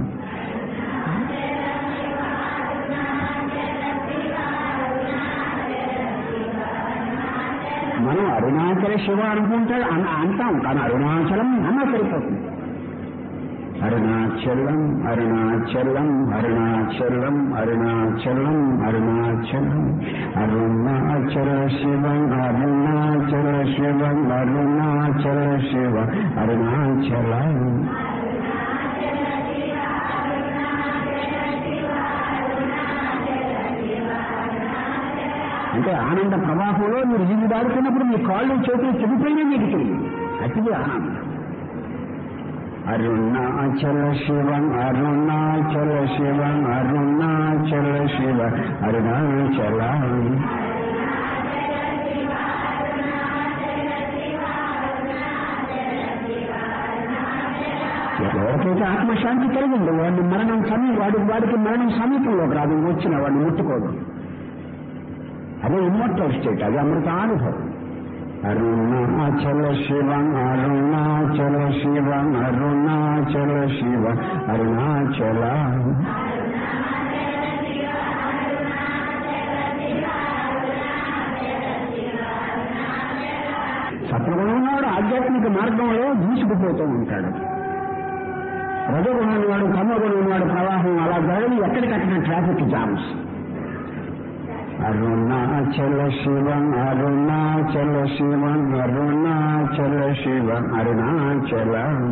మనం అరుణాచల శివ అనుకుంటాడు అన- అంటాం కానీ అరుణాచలం అన్నా సరిపోతుంది అరుణాచలం అరుణాచలం అరుణాచలం అరుణాచలం అరుణాచలం అరుణాచల శివ అరుణాచల శివ అరుణాచల శివ అరుణాచల అంటే ఆనంద ప్రవాహంలో మీరు ఇల్లు దాడుతున్నప్పుడు మీ కాళ్ళు చేతులు చెడిపోయినా మీకు తెలియదు అతిది ఆనందం అరుణాచల శివ అరుణాచల శివ అరుణాచల శివ అరుణాచల ఎవరికైతే ఆత్మశాంతి కలిగిందో వాడిని మరణం సమీ వాడి వాడికి మరణం సమీపంలోకి రాదు వచ్చిన వాడిని ముట్టుకోదు అదే ఇమ్మోర్టల్ స్టేట్ అది అమృతానుభవం అరుణాచల శివ అరుణాచల శివ అరుణాచల శివ అరుణాచల సత్వగుణం ఉన్నవాడు ఆధ్యాత్మిక మార్గంలో దూసుకుపోతూ ఉంటాడు రజగుణం ఉన్నవాడు తమగుణం ఉన్నవాడు ప్రవాహం అలా జరగదు ఎక్కడికక్కడ ట్రాఫిక్ జామ్స్ అరుణాచల శివం అరుణాచల శివం అరుణాచల శివం అరుణాచల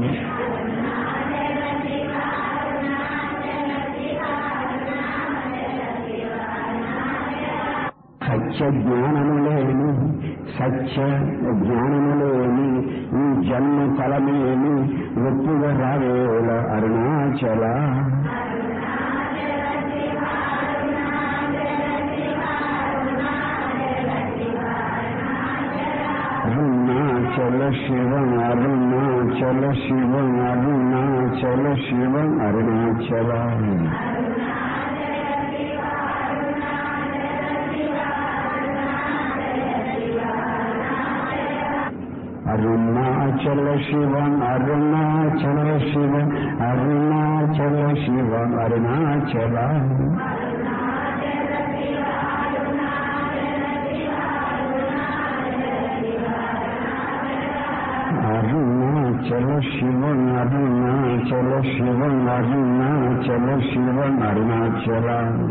సత్య జ్ఞానము లేని సత్య జ్ఞానము లేని ఈ జన్మ ఫలమేమి ఒప్పుగా రావేల అరుణాచల అరుణాచల శివం అరుణాచల శివం అరుణాచల శివం అరుణాచల అరుణాచల శివం అరుణాచల శివం అరుణాచల శివం అరుణాచల అరుణాచల శివం అరుణాచల శివం అరుణాచల శివం అరుణాచల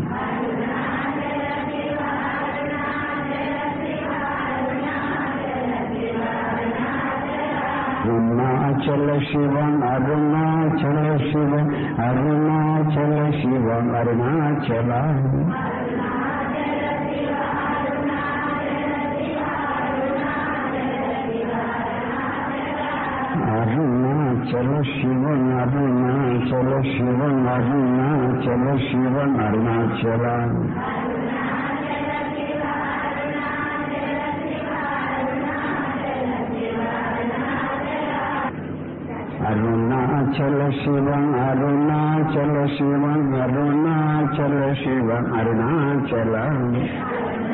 అరుణాచల శివం అరుణాచల శివం అరుణాచల శివం అరుణాచల అరుణాచల శివం అరుణాచల శివం అరుణాచల శివం అరుణాచల అరుణాచల శివం అరుణాచల శివం అరుణాచల శివం అరుణాచల